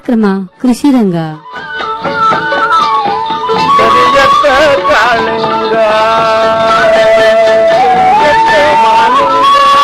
ಕಾರ್ಯಕ್ರಮ ಕೃಷಿ ರಂಗ ಕರಿಯತ್ತ ಕಾಳಿಂಗ ಕರಿಯತ್ತ ಮಾಲಿಂಗ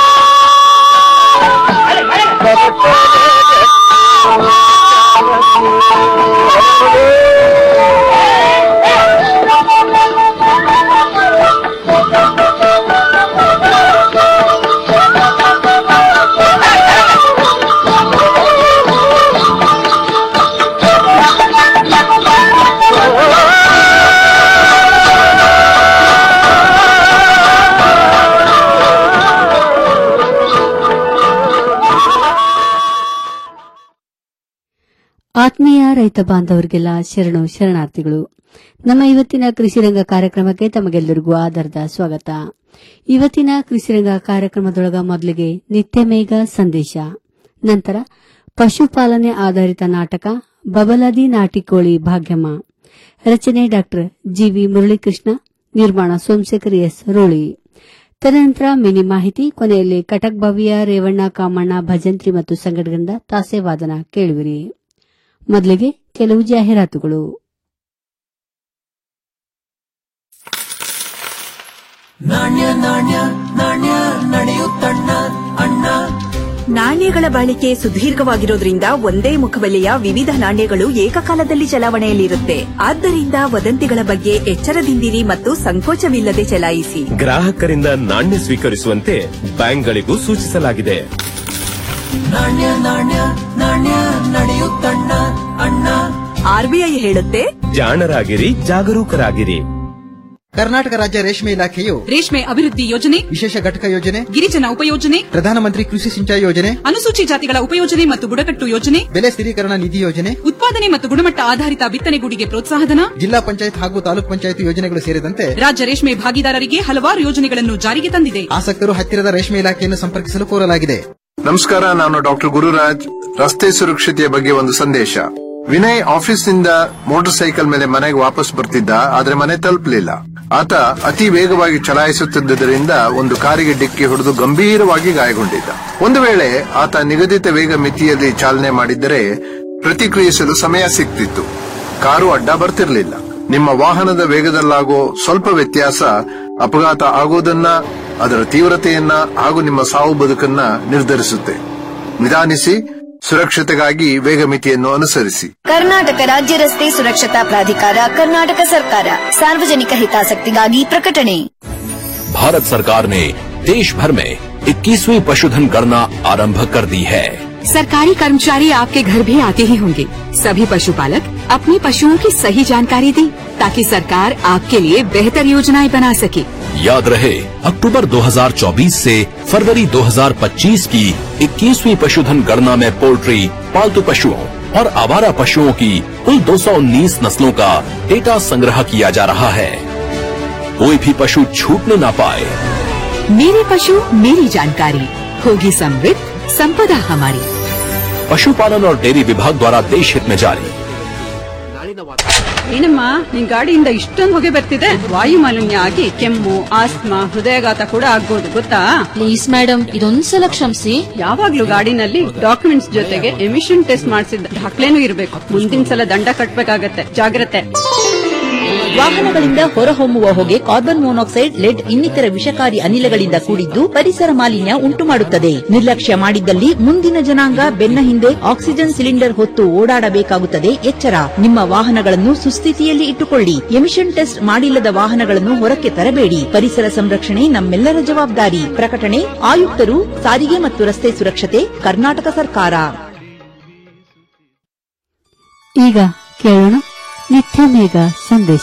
ಆತ್ಮೀಯ ರೈತ ಬಾಂಧವರಿಗೆಲ್ಲ ಶರಣು ಶರಣಾರ್ಥಿಗಳು ನಮ್ಮ ಇವತ್ತಿನ ಕೃಷಿರಂಗ ಕಾರ್ಯಕ್ರಮಕ್ಕೆ ತಮಗೆಲ್ಲರಿಗೂ ಆಧಾರದ ಸ್ವಾಗತ ಇವತ್ತಿನ ಕೃಷಿರಂಗ ಕಾರ್ಯಕ್ರಮದೊಳಗ ಮೊದಲಿಗೆ ನಿತ್ಯ ಮೇಘ ಸಂದೇಶ ನಂತರ ಪಶುಪಾಲನೆ ಆಧಾರಿತ ನಾಟಕ ಬಬಲದಿ ನಾಟಿಕೋಳಿ ಭಾಗ್ಯಮ್ಮ ರಚನೆ ಡಾಕ್ಟರ್ ಜಿವಿ ಮುರಳೀಕೃಷ್ಣ ನಿರ್ಮಾಣ ಸೋಮಶೇಖರ್ ಎಸ್ ರೋಳಿ ತದನಂತರ ಮಿನಿ ಮಾಹಿತಿ ಕೊನೆಯಲ್ಲಿ ಕಟಕ್ ಭವ್ಯ ರೇವಣ್ಣ ಕಾಮಣ್ಣ ಭಜಂತ್ರಿ ಮತ್ತು ಸಂಗಡಗಂದ ತಾಸೆ ವಾದನ ಕೇಳುವಿರಿ ಮೊದಲಿಗೆ ಕೆಲವು ಜಾಹೀರಾತುಗಳು ನಾಣ್ಯ ನಾಣ್ಯ ನಾಣ್ಯ ನಡೆಯುತ್ತಣ್ಣ ಅಣ್ಣ ನಾಣ್ಯಗಳ ಬಾಳಿಕೆ ಸುದೀರ್ಘವಾಗಿರೋದ್ರಿಂದ ಒಂದೇ ಮುಖಬೆಲೆಯ ವಿವಿಧ ನಾಣ್ಯಗಳು ಏಕಕಾಲದಲ್ಲಿ ಚಲಾವಣೆಯಲ್ಲಿರುತ್ತೆ ಆದ್ದರಿಂದ ವದಂತಿಗಳ ಬಗ್ಗೆ ಎಚ್ಚರದಿಂದಿರಿ ಮತ್ತು ಸಂಕೋಚವಿಲ್ಲದೆ ಚಲಾಯಿಸಿ ಗ್ರಾಹಕರಿಂದ ನಾಣ್ಯ ಸ್ವೀಕರಿಸುವಂತೆ ಬ್ಯಾಂಕ್ಗಳಿಗೂ ಸೂಚಿಸಲಾಗಿದೆ ನಾಣ್ಯ ನಾಣ್ಯ ನಾಣ್ಯ ನಡೆಯುತ್ತಣ್ಣ ಅಣ್ಣ ಆರ್ಬಿಐ ಹೇಳುತ್ತೆ ಜಾಣರಾಗಿರಿ ಜಾಗರೂಕರಾಗಿರಿ ಕರ್ನಾಟಕ ರಾಜ್ಯ ರೇಷ್ಮೆ ಇಲಾಖೆಯು ರೇಷ್ಮೆ ಅಭಿವೃದ್ಧಿ ಯೋಜನೆ ವಿಶೇಷ ಘಟಕ ಯೋಜನೆ ಗಿರಿಜನ ಉಪಯೋಜನೆ ಪ್ರಧಾನಮಂತ್ರಿ ಕೃಷಿ ಸಿಂಚಾಯಿ ಯೋಜನೆ ಅನುಸೂಚಿ ಜಾತಿಗಳ ಉಪಯೋಜನೆ ಮತ್ತು ಬುಡಕಟ್ಟು ಯೋಜನೆ ಬೆಲೆ ಸ್ಥಿರೀಕರಣ ನಿಧಿ ಯೋಜನೆ ಉತ್ಪಾದನೆ ಮತ್ತು ಗುಣಮಟ್ಟ ಆಧಾರಿತ ಬಿತ್ತನೆಗೂಡಿಗೆ ಪ್ರೋತ್ಸಾಹಧನ ಜಿಲ್ಲಾ ಪಂಚಾಯತ್ ಹಾಗೂ ತಾಲೂಕ್ ಪಂಚಾಯತ್ ಯೋಜನೆಗಳು ಸೇರಿದಂತೆ ರಾಜ್ಯ ರೇಷ್ಮೆ ಭಾಗಿದಾರರಿಗೆ ಹಲವಾರು ಯೋಜನೆಗಳನ್ನು ಜಾರಿಗೆ ತಂದಿದೆ ಆಸಕ್ತರು ಹತ್ತಿರದ ರೇಷ್ಮೆ ಇಲಾಖೆಯನ್ನು ಸಂಪರ್ಕಿಸಲು ಕೋರಲಾಗಿದೆ ನಮಸ್ಕಾರ ನಾನು ಡಾಕ್ಟರ್ ಗುರುರಾಜ್ ರಸ್ತೆ ಸುರಕ್ಷತೆಯ ಬಗ್ಗೆ ಒಂದು ಸಂದೇಶ ವಿನಯ್ ಆಫೀಸ್ನಿಂದ ಮೋಟಾರ್ ಸೈಕಲ್ ಮೇಲೆ ಮನೆಗೆ ವಾಪಸ್ ಬರ್ತಿದ್ದ ಆದ್ರೆ ಮನೆ ತಲುಪಲಿಲ್ಲ ಆತ ಅತಿ ವೇಗವಾಗಿ ಚಲಾಯಿಸುತ್ತಿದ್ದರಿಂದ ಒಂದು ಕಾರಿಗೆ ಡಿಕ್ಕಿ ಹೊಡೆದು ಗಂಭೀರವಾಗಿ ಗಾಯಗೊಂಡಿದ್ದ ಒಂದು ವೇಳೆ ಆತ ನಿಗದಿತ ವೇಗ ಮಿತಿಯಲ್ಲಿ ಚಾಲನೆ ಮಾಡಿದ್ದರೆ ಪ್ರತಿಕ್ರಿಯಿಸಲು ಸಮಯ ಸಿಗ್ತಿತ್ತು ಕಾರು ಅಡ್ಡ ಬರ್ತಿರ್ಲಿಲ್ಲ ನಿಮ್ಮ ವಾಹನದ ವೇಗದಲ್ಲಾಗೋ ಸ್ವಲ್ಪ ವ್ಯತ್ಯಾಸ ಅಪಘಾತ ಆಗೋದನ್ನ ಅದರ ತೀವ್ರತೆಯನ್ನ ಹಾಗೂ ನಿಮ್ಮ ಸಾವು ಬದುಕನ್ನ ನಿರ್ಧರಿಸುತ್ತೆ ನಿಧಾನಿಸಿ ಸುರಕ್ಷತೆಗಾಗಿ ವೇಗ ಮಿತಿಯನ್ನು ಅನುಸರಿಸಿ ಕರ್ನಾಟಕ ರಾಜ್ಯ ರಸ್ತೆ ಸುರಕ್ಷತಾ ಪ್ರಾಧಿಕಾರ ಕರ್ನಾಟಕ ಸರ್ಕಾರ ಸಾರ್ವಜನಿಕ ಹಿತಾಸಕ್ತಿಗಾಗಿ ಪ್ರಕಟಣೆ भारत सरकार ने देश भर में 21वीं पशुधन गणना आरंभ कर दी है सरकारी कर्मचारी आपके घर भी आते ही होंगे सभी पशुपालक अपने पशुओं की सही जानकारी दें ताकि सरकार आपके लिए बेहतर योजनाएं बना सके याद रहे अक्टूबर 2024 से फरवरी 2025 की 21वीं पशुधन गणना में पोल्ट्री पालतू पशुओं और आवारा पशुओं की कुल 219 नस्लों का डेटा संग्रह किया जा रहा है कोई भी पशु छूटने ना पाए मेरे पशु मेरी जानकारी होगी समृद्ध संपदा हमारी पशुपालन और डेयरी विभाग द्वारा देश हित में जारी ಏನಮ್ಮ ನಿನ್ ಗಾಡಿಯಿಂದ ಇಷ್ಟೊಂದು ಹೊಗೆ ಬರ್ತಿದೆ ವಾಯು ಮಾಲಿನ್ಯ ಆಗಿ ಕೆಮ್ಮು ಆಸ್ತಮಾ ಹೃದಯಾಘಾತ ಕೂಡ ಆಗ್ಬೋದು ಗೊತ್ತಾ ಪ್ಲೀಸ್ ಮೇಡಮ್ ಇದೊಂದ್ಸಲ ಕ್ಷಮಿಸಿ ಯಾವಾಗ್ಲೂ ಗಾಡಿನಲ್ಲಿ ಡಾಕ್ಯುಮೆಂಟ್ಸ್ ಜೊತೆಗೆ ಎಮಿಷನ್ ಟೆಸ್ಟ್ ಮಾಡಿಸಿದ ದಾಖಲೆನೂ ಇರಬೇಕು ಮುಂದಿನ ಸಲ ದಂಡ ಕಟ್ಬೇಕಾಗತ್ತೆ ಜಾಗ್ರತೆ ವಾಹನಗಳಿಂದ ಹೊರಹೊಮ್ಮುವ ಹೊಗೆ ಕಾರ್ಬನ್ ಮೊನಾಕ್ಸೈಡ್ ಲೆಡ್ ಇನ್ನಿತರ ವಿಷಕಾರಿ ಅನಿಲಗಳಿಂದ ಕೂಡಿದ್ದು ಪರಿಸರ ಮಾಲಿನ್ಯ ಉಂಟುಮಾಡುತ್ತದೆ ನಿರ್ಲಕ್ಷ್ಯ ಮಾಡಿದ್ದಲ್ಲಿ ಮುಂದಿನ ಜನಾಂಗ ಬೆನ್ನ ಹಿಂದೆ ಆಕ್ಸಿಜನ್ ಸಿಲಿಂಡರ್ ಹೊತ್ತು ಓಡಾಡಬೇಕಾಗುತ್ತದೆ ಎಚ್ಚರ ನಿಮ್ಮ ವಾಹನಗಳನ್ನು ಸುಸ್ಥಿತಿಯಲ್ಲಿ ಇಟ್ಟುಕೊಳ್ಳಿ ಎಮಿಷನ್ ಟೆಸ್ಟ್ ಮಾಡಿಲ್ಲದ ವಾಹನಗಳನ್ನು ಹೊರಕ್ಕೆ ತರಬೇಡಿ ಪರಿಸರ ಸಂರಕ್ಷಣೆ ನಮ್ಮೆಲ್ಲರ ಜವಾಬ್ದಾರಿ ಪ್ರಕಟಣೆ ಆಯುಕ್ತರು ಸಾರಿಗೆ ಮತ್ತು ರಸ್ತೆ ಸುರಕ್ಷತೆ ಕರ್ನಾಟಕ ಸರ್ಕಾರ ಈಗ ಕೇಳೋಣ ನಿತ್ಯ ಮೇಘ ಸಂದೇಶ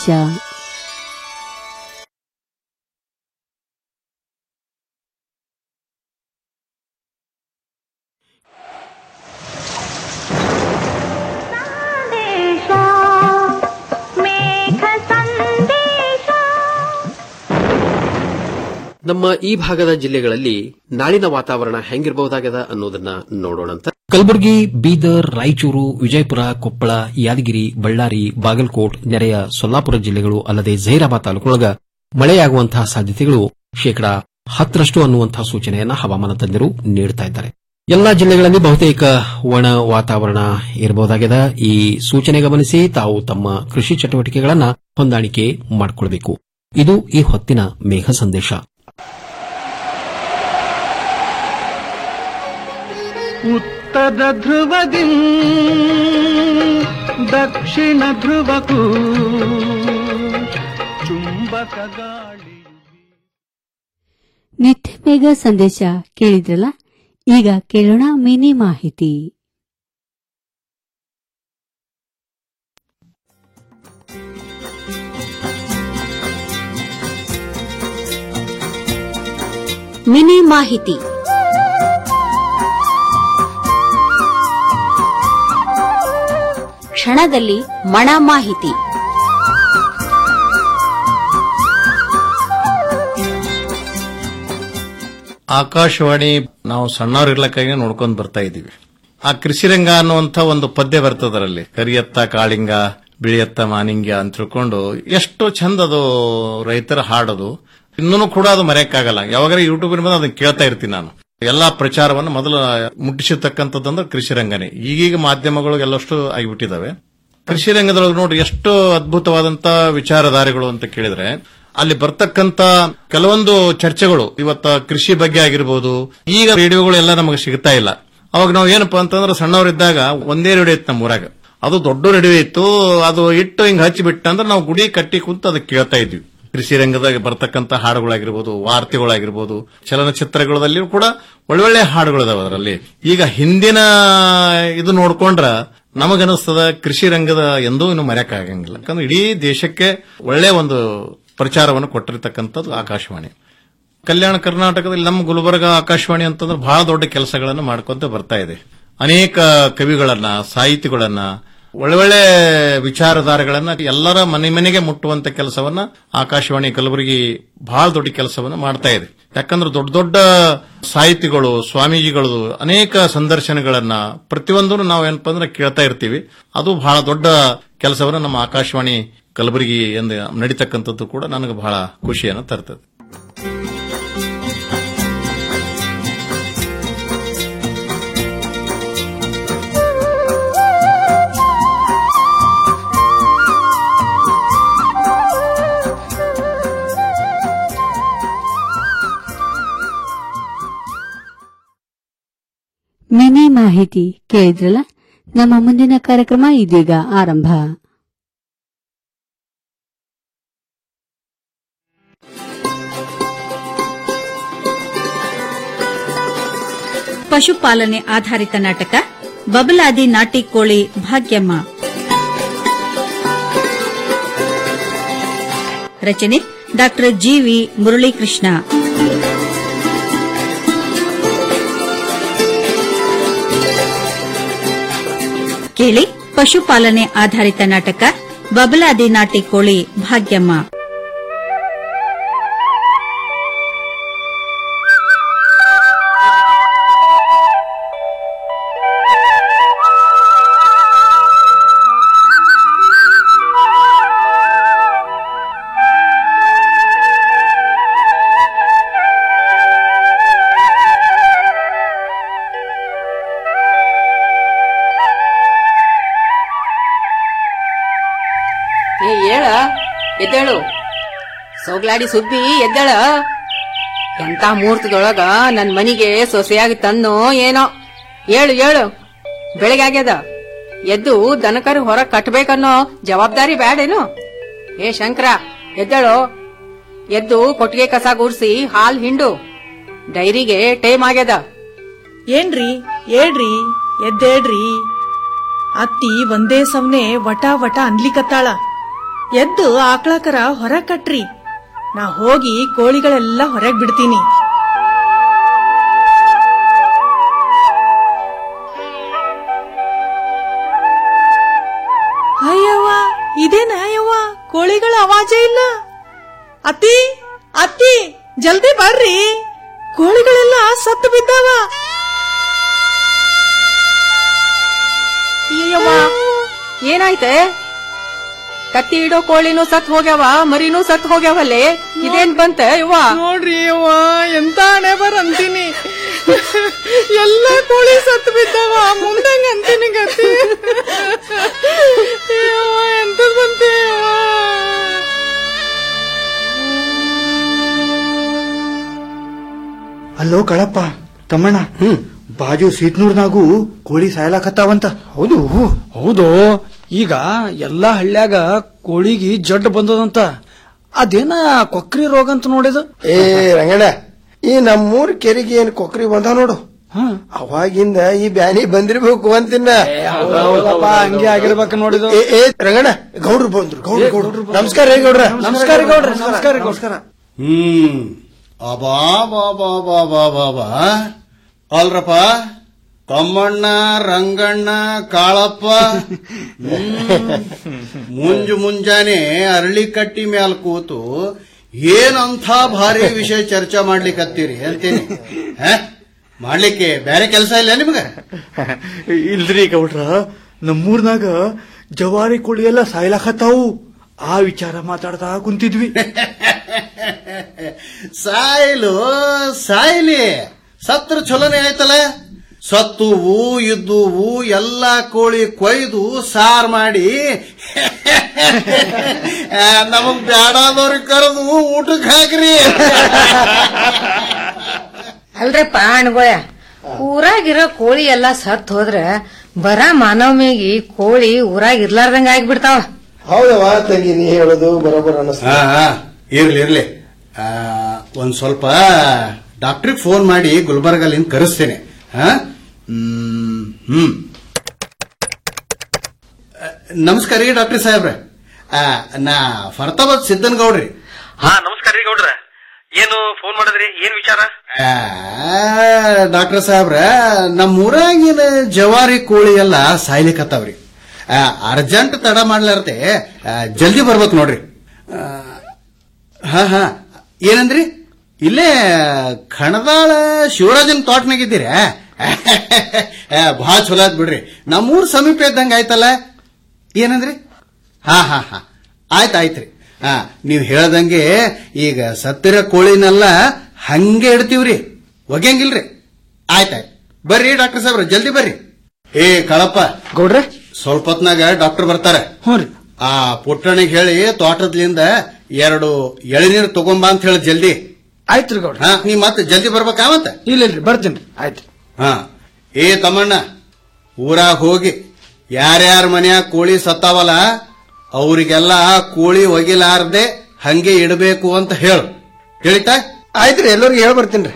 ನಮ್ಮ ಈ ಭಾಗದ ಜಿಲ್ಲೆಗಳಲ್ಲಿ ನಾಳಿನ ವಾತಾವರಣ ಹೆಂಗಿರಬಹುದಾಗದ ಅನ್ನೋದನ್ನ ನೋಡೋಣಂತ ಕಲಬುರಗಿ ಬೀದರ್ ರಾಯಚೂರು ವಿಜಯಪುರ ಕೊಪ್ಪಳ ಯಾದಗಿರಿ ಬಳ್ಳಾರಿ ಬಾಗಲಕೋಟ್ ನೆರೆಯ ಸೊಲ್ಲಾಪುರ ಜಿಲ್ಲೆಗಳು ಅಲ್ಲದೆ ಜಹೀರಾಬಾದ್ ತಾಲೂಕಿನೊಳಗ ಮಳೆಯಾಗುವಂತಹ ಸಾಧ್ಯತೆಗಳು ಶೇಕಡಾ ಹತ್ತರಷ್ಟು ಅನ್ನುವಂತಹ ಸೂಚನೆಯನ್ನ ಹವಾಮಾನ ತಜ್ಞರು ನೀಡುತ್ತಾ ಇದ್ದಾರೆ ಎಲ್ಲಾ ಜಿಲ್ಲೆಗಳಲ್ಲಿ ಬಹುತೇಕ ಒಣ ವಾತಾವರಣ ಇರಬಹುದಾಗಿದೆ ಈ ಸೂಚನೆ ಗಮನಿಸಿ ತಾವು ತಮ್ಮ ಕೃಷಿ ಚಟುವಟಿಕೆಗಳನ್ನು ಹೊಂದಾಣಿಕೆ ಮಾಡಿಕೊಳ್ಳಬೇಕು ಇದು ಈ ಹೊತ್ತಿನ ಮೇಘ ಸಂದೇಶ ಉತ್ತರ ಧ್ರುವದಿ ದಕ್ಷಿಣ ಧ್ರುವಕ್ಕೂ ಚುಂಬಕ ಗಾಳಿ ನಿತ್ಯ ಮೇಘ ಸಂದೇಶ ಕೇಳಿದ್ರಲ್ಲ ಈಗ ಕೇಳೋಣ ಮಿನಿ ಮಾಹಿತಿ ಮಿನಿ ಮಾಹಿತಿ ಕ್ಷಣದಲ್ಲಿ ಮಣ ಮಾಹಿತಿ ಆಕಾಶವಾಣಿ ನಾವು ಸಣ್ಣವರಿರ್ಲಕ್ಕಾಗಿ ನೋಡ್ಕೊಂಡು ಬರ್ತಾ ಇದೀವಿ ಆ ಕೃಷಿರಂಗ ಅನ್ನುವಂಥ ಒಂದು ಪದ್ಯ ಬರ್ತದರಲ್ಲಿ ಕರಿಯತ್ತ ಕಾಳಿಂಗ ಬಿಳಿಯತ್ತ ಮಾನಿಂಗ್ಯ ಅಂತ ತಿಳ್ಕೊಂಡು ಎಷ್ಟು ಚಂದ ಅದು ರೈತರ ಹಾಡೋದು ಇನ್ನೂ ಕೂಡ ಅದು ಮರೆಯಕ್ಕಾಗಲ್ಲ ಯಾವಾಗಾರ ಯೂಟ್ಯೂಬಿನ ಮೇಲೆ ಅದನ್ನ ಕೇಳ್ತಾ ಇರ್ತೀನಿ ನಾನು ಎಲ್ಲಾ ಪ್ರಚಾರವನ್ನು ಮೊದಲು ಮುಟ್ಟಿಸಿರ್ತಕ್ಕಂಥದ್ದಂದ್ರೆ ಕೃಷಿರಂಗನೇ ಈಗೀಗ ಮಾಧ್ಯಮಗಳು ಎಲ್ಲಷ್ಟು ಆಗಿಬಿಟ್ಟಿದಾವೆ ಕೃಷಿ ರಂಗದೊಳಗೆ ನೋಡ್ರಿ ಎಷ್ಟು ಅದ್ಭುತವಾದಂತ ವಿಚಾರಧಾರೆಗಳು ಅಂತ ಕೇಳಿದ್ರೆ ಅಲ್ಲಿ ಬರ್ತಕ್ಕಂತ ಕೆಲವೊಂದು ಚರ್ಚೆಗಳು ಇವತ್ತ ಕೃಷಿ ಬಗ್ಗೆ ಆಗಿರ್ಬೋದು ಈಗ ರೇಡಿಯೋಗಳು ಎಲ್ಲ ನಮಗೆ ಸಿಗ್ತಾ ಇಲ್ಲ ಅವಾಗ ನಾವು ಏನಪ್ಪಾ ಅಂತಂದ್ರೆ ಸಣ್ಣವರಿದ್ದಾಗ ಒಂದೇ ರೇಡಿಯೋ ಇತ್ತು ನಮ್ಮ ಊರಾಗ ಅದು ದೊಡ್ಡ ರೇಡಿಯೋ ಇತ್ತು ಅದು ಇಟ್ಟು ಹಿಂಗ್ ಹಚ್ಚಿಬಿಟ್ಟ ಅಂದ್ರೆ ನಾವು ಗುಡಿ ಕಟ್ಟಿ ಕುಂತು ಅದಕ್ಕೆ ಕೇಳ್ತಾ ಇದ್ವಿ ಕೃಷಿ ರಂಗದಾಗ ಬರ್ತಕ್ಕಂತ ಹಾಡುಗಳಾಗಿರ್ಬೋದು ವಾರ್ತೆಗಳಾಗಿರ್ಬೋದು ಚಲನಚಿತ್ರಗಳಲ್ಲಿ ಕೂಡ ಒಳ್ಳೊಳ್ಳೆ ಹಾಡುಗಳಿದಾವೆ ಅದರಲ್ಲಿ ಈಗ ಹಿಂದಿನ ಇದು ನೋಡ್ಕೊಂಡ್ರ ನಮಗನಿಸ್ತದ ಕೃಷಿ ರಂಗದ ಎಂದೂ ಇನ್ನು ಮರೆಯಕ್ಕಾಗಂಗಿಲ್ಲ ಯಾಕಂದ್ರೆ ಇಡೀ ದೇಶಕ್ಕೆ ಒಳ್ಳೆ ಒಂದು ಪ್ರಚಾರವನ್ನು ಕೊಟ್ಟಿರ್ತಕ್ಕಂಥದ್ದು ಆಕಾಶವಾಣಿ ಕಲ್ಯಾಣ ಕರ್ನಾಟಕದಲ್ಲಿ ನಮ್ಮ ಗುಲ್ಬರ್ಗ ಆಕಾಶವಾಣಿ ಅಂತಂದ್ರೆ ಬಹಳ ದೊಡ್ಡ ಕೆಲಸಗಳನ್ನು ಮಾಡ್ಕೊಂತ ಬರ್ತಾ ಇದೆ ಅನೇಕ ಕವಿಗಳನ್ನ ಸಾಹಿತಿಗಳನ್ನ ಒಳ್ಳೊಳ್ಳೆ ವಿಚಾರಧಾರೆಗಳನ್ನ ಎಲ್ಲರ ಮನೆ ಮನೆಗೆ ಮುಟ್ಟುವಂತ ಕೆಲಸವನ್ನ ಆಕಾಶವಾಣಿ ಕಲಬುರಗಿ ಬಹಳ ದೊಡ್ಡ ಕೆಲಸವನ್ನ ಮಾಡ್ತಾ ಇದೆ ಯಾಕಂದ್ರೆ ದೊಡ್ಡ ದೊಡ್ಡ ಸಾಹಿತಿಗಳು ಸ್ವಾಮೀಜಿಗಳು ಅನೇಕ ಸಂದರ್ಶನಗಳನ್ನ ಪ್ರತಿಯೊಂದನ್ನು ನಾವು ಏನಪ್ಪಾ ಅಂದ್ರೆ ಕೇಳ್ತಾ ಇರ್ತೀವಿ ಅದು ಬಹಳ ದೊಡ್ಡ ಕೆಲಸವನ್ನ ನಮ್ಮ ಆಕಾಶವಾಣಿ ಕಲಬುರಗಿ ಎಂದು ನಡೀತಕ್ಕಂಥದ್ದು ಕೂಡ ನನಗೆ ಬಹಳ ಖುಷಿಯನ್ನು ತರ್ತದೆ ಮಿನಿ ಮಾಹಿತಿ ಕೇಳಿದ್ರಲ್ಲ ನಮ್ಮ ಮುಂದಿನ ಕಾರ್ಯಕ್ರಮ ಇದೀಗ ಆರಂಭ ಪಶುಪಾಲನೆ ಆಧಾರಿತ ನಾಟಕ ಬಬಲಾದಿ ನಾಟಿ ಕೋಳಿ ಭಾಗ್ಯಮ್ಮ ರಚನೆ ಡಾಕ್ಟರ್ ಜಿವಿ ಮುರಳೀಕೃಷ್ಣ ಕೇಳಿ ಪಶುಪಾಲನೆ ಆಧಾರಿತ ನಾಟಕ ಬಬಲಾದಿ ನಾಟಿ ಕೋಳಿ ಭಾಗ್ಯಮ್ಮ ಏ ಹೇಳ ಎದ್ದೇಳು ಸೋಗ್ಲಾಡಿ ಸುಬ್ಬಿ ಎದ್ದೇಳ ಎಂತ ಮುಹೂರ್ತದೊಳಗ ನನ್ ಮನಿಗೆ ಸೊಸೆಯಾಗಿ ತನ್ನೋ ಏನೋ ಹೇಳು ಹೇಳು ಬೆಳಗ್ಗೆ ಆಗ್ಯದ ಎದ್ದು ದನಕರು ಹೊರ ಕಟ್ಬೇಕನ್ನೋ ಜವಾಬ್ದಾರಿ ಬ್ಯಾಡೇನು ಏ ಶಂಕರ ಎದ್ದೇಳು ಎದ್ದು ಕೊಟ್ಟಿಗೆ ಕಸ ಗುಡ್ಸಿ ಹಾಲ್ ಹಿಂಡು ಡೈರಿಗೆ ಟೈಮ್ ಆಗ್ಯದ ಏನ್ರಿ ಹೇಳ್ರಿ ಎದ್ದೇಳ್ರಿ ಅತ್ತಿ ಒಂದೇ ಸವ್ನೆ ವಟ ವಟ ಅನ್ಲಿಕತ್ತಾಳ ಎದ್ದು ಆಕಳಕರ ಹೊರ ಕಟ್ರಿ ನಾ ಹೋಗಿ ಕೋಳಿಗಳೆಲ್ಲ ಹೊರಗ್ ಬಿಡ್ತೀನಿ ಅಯ್ಯವ್ವ ಇದೇನ ಅಯ್ಯವ್ವ ಕೋಳಿಗಳ ಅವಾಜೇ ಇಲ್ಲ ಅತ್ತಿ ಅತ್ತಿ ಜಲ್ದಿ ಬರ್ರಿ ಕೋಳಿಗಳೆಲ್ಲ ಸತ್ತು ಬಿದ್ದಾವ ಅಯ್ಯವ್ವ ಏನಾಯ್ತೆ ಕತ್ತಿ ಇಡೋ ಕೋಳಿನೂ ಸತ್ ಹೋಗ್ಯಾವ ಮರಿನೂ ಸತ್ ಹೋಗ್ಯಾವಲ್ಲೇ ಇದೇನ್ ಬಂತ ಯವ್ವ ನೋಡ್ರಿ ಅವ್ವ ಎಂತ ಹಣೆ ಬರ್ ಅಂತೀನಿ ಎಲ್ಲ ಕೋಳಿ ಸತ್ತು ಬಿದ್ದಾವ ಮುಂದಂಗ ಅಂತೀನಿ ಗತಿ ಎಂತದ್ ಬಂತೆ ಅಲ್ಲೋ ಕಳಪ್ಪ ತಮ್ಮಣ್ಣ ಬಾಜು ಸೀಟ್ನೂರ್ನಾಗೂ ಕೋಳಿ ಸಾಯಲಾಕತ್ತಾವಂತ ಹೌದು ಹೌದು ಈಗ ಎಲ್ಲಾ ಹಳ್ಳ್ಯಾಗ ಕೋಳಿಗಿ ಜಡ್ ಬಂದದಂತ ಅದೇನ ಕೊಕ್ರಿ ರೋಗ ಅಂತ ನೋಡಿದ ಏ ರಂಗಣ್ಣ ಈ ನಮ್ಮೂರ್ ಕೆರೆಗೆ ಏನ್ ಕೊಕ್ರಿ ಬಂದ ನೋಡು ಅವಾಗಿಂದ ಈ ಬ್ಯಾನಿ ಬಂದಿರ್ಬೇಕು ಅಂತಿನ್ನ ಹೌದಪ್ಪ, ಹಂಗೆ ಆಗಿರ್ಬೇಕು ನೋಡಿದು. ಏ, ಏ, ರಂಗಣ್ಣ ಗೌಡ್ರು ಬಂದ್ರು ಗೌಡ್ರು ಗೌಡ್ರು ನಮಸ್ಕಾರ ರೀ ಗೌಡ್ರ ನಮಸ್ಕಾರ ಗೌಡ್ರೆ ನಮಸ್ಕಾರ ನಮಸ್ಕಾರ ಹ್ಮ್ ಅಬಾ ಬಾ ಬಾ ಬಾ ಬಾ ಬಾ ಬಾ ಅಲ್ರಪ್ಪ ತಮ್ಮಣ್ಣ ರಂಗಣ್ಣ ಕಾಳಪ್ಪ ಹ್ಮ್. ಮುಂಜು ಮುಂಜಾನೆ ಅರಳಿ ಕಟ್ಟಿ ಮ್ಯಾಲ ಕೂತು ಏನಂಥ ಭಾರಿ ವಿಷಯ ಚರ್ಚೆ ಮಾಡ್ಲಿಕ್ಕತ್ತೀರಿ ಅಂತೀನಿ ಹ? ಮಾಡ್ಲಿಕ್ಕೆ ಬೇರೆ ಕೆಲಸ ಇಲ್ಲ ನಿಮ್ಗ ಇಲ್ರಿ ಗೌಡ್ರ ನಮ್ಮೂರ್ನಾಗ ಜವಾರಿ ಕೋಳಿ ಎಲ್ಲ ಸಾಯ್ಲಾಕತ್ತಾವು ಆ ವಿಚಾರ ಮಾತಾಡ್ತಾ ಕುಂತಿದ್ವಿ ಸಾಯ್ಲು ಸಾಯ್ಲಿ ಸತ್ರ ಚಲೋನೆ ಆಯ್ತಲ್ಲ ಸತ್ತುವು ಇದ್ದುವು ಎಲ್ಲ ಕೋಳಿ ಕೊಯ್ದು ಸಾರ್ ಮಾಡಿ ಆ, ನಮಗ್ ಬ್ಯಾಡಾದವ್ರಿಗೆ ಕರೆದು ಊಟಕ್ಕೆ ಹಾಕ್ರಿ ಅಲ್ರಪ್ಪ ಅಣ್ಗೋಯ ಊರಾಗಿರೋ ಕೋಳಿ ಎಲ್ಲಾ ಸತ್ ಹೋದ್ರ ಬರ ಮಾನವಮಿಗಿ ಕೋಳಿ ಊರಾಗ ಇರ್ಲಾರ್ದಂಗ ಆಗ್ಬಿಡ್ತಾವ ಹೌದವ ತಂಗಿ ನೀ ಹೇಳೋದು ಬರೋಬರ ಆ, ಆ, ಇರ್ಲಿ ಇರ್ಲಿ ಆ, ಒಂದ್ ಸ್ವಲ್ಪ ಡಾಕ್ಟ್ರಿಗೆ ಫೋನ್ ಮಾಡಿ ಗುಲ್ಬರ್ಗಲ್ಲಿಂದ ಕರೆಸ್ತೇನೆ ಆ? ಹ್ಮ್ ಹ್ಮ್ ಆ, ನಮಸ್ಕಾರ ರೀ ಡಾಕ್ಟರ್ ಸಾಹೇಬ್ರೆ ಆ, ನಾ ಫರ್ತಾಬಾದ್ ಸಿದ್ದನ್ ಗೌಡ್ರಿ ಹಾ ನಮಸ್ಕಾರ ರೀ ಗೌಡ್ರ ಏನು ಫೋನ್ ಮಾಡಿದ್ರಿ ಏನ್ ವಿಚಾರ ಡಾಕ್ಟರ್ ಸಾಹೇಬ್ರ ನಮ್ಮ ಊರಾಗಿನ ಜವಾರಿ ಕೋಳಿ ಎಲ್ಲ ಸಾಯ್ಲಿಕತ್ತಾವ್ರಿ ಆ, ಅರ್ಜೆಂಟ್ ತಡ ಮಾಡ್ಲಾರ್ದೆ ಆ, ಜಲ್ದಿ ಬರ್ಬೇಕು ನೋಡ್ರಿ ಆ, ಹಾ ಹಾ ಏನಂದ್ರಿ ಇಲ್ಲೇ ಖಣದಾಳ ಶಿವರಾಜನ್ ತೋಟನಾಗಿದ್ದೀರಾ ಬಹಳ ಚಲೋ ಆತ್ ಬಿಡ್ರಿ ನಮ್ಮೂರ್ ಸಮೀಪ ಇದ್ದಂಗ ಆಯ್ತಲ್ಲ ಏನಂದ್ರಿ ಹಾ ಹಾ ಹಾ ಆಯ್ತು ಆಯ್ತ್ರಿ ಹಾ ನೀವ್ ಹೇಳ್ದಂಗೆ ಈಗ ಸತ್ತಿರ ಕೋಳಿನೆಲ್ಲ ಹಂಗೆ ಇಡ್ತೀವ್ರಿ ಒಗ್ಯಂಗಿಲ್ರಿ ಆಯ್ತಾಯ್ತು ಬರ್ರಿ ಡಾಕ್ಟರ್ ಸಾಹೇಬ್ರ ಜಲ್ದಿ ಬರ್ರಿ ಏ ಕಳಪ್ಪ ಗೌಡ್ರೆ ಸ್ವಲ್ಪ ಹೊತ್ನಾಗ ಡಾಕ್ಟರ್ ಬರ್ತಾರೆ ಹ್ಞೂ ರೀ ಆ ಪುಟ್ಟಣಿಗೆ ಹೇಳಿ ತೋಟದ್ಲಿಂದ ಎರಡು ಎಳನೀರು ತಗೊಂಬಾ ಅಂತ ಹೇಳಿ ಜಲ್ದಿ ಆಯ್ತ್ರಿ ಗೌಡ್ರ ಹಾ ನೀ ಮತ್ತೆ ಜಲ್ದಿ ಬರ್ಬೇಕಾ ಮತ್ತೆ ಇಲ್ಲ ಇಲ್ರಿ ಬರ್ತೀನಿ ಆಯ್ತು ಹಾ ಏ ತಮ್ಮಣ್ಣ ಊರಾಗ ಹೋಗಿ ಯಾರ್ಯಾರ ಮನ್ಯಾಗ ಕೋಳಿ ಸತ್ತಾವಲ್ಲ ಅವರಿಗೆಲ್ಲ ಕೋಳಿ ಒಗಿಲಾರ್ದೆ ಹಂಗೆ ಇಡಬೇಕು ಅಂತ ಹೇಳು ತಿಳಿತಾ ಆಯ್ತ್ರಿ ಎಲ್ಲರಿಗೂ ಹೇಳ್ ಬರ್ತೀನಿ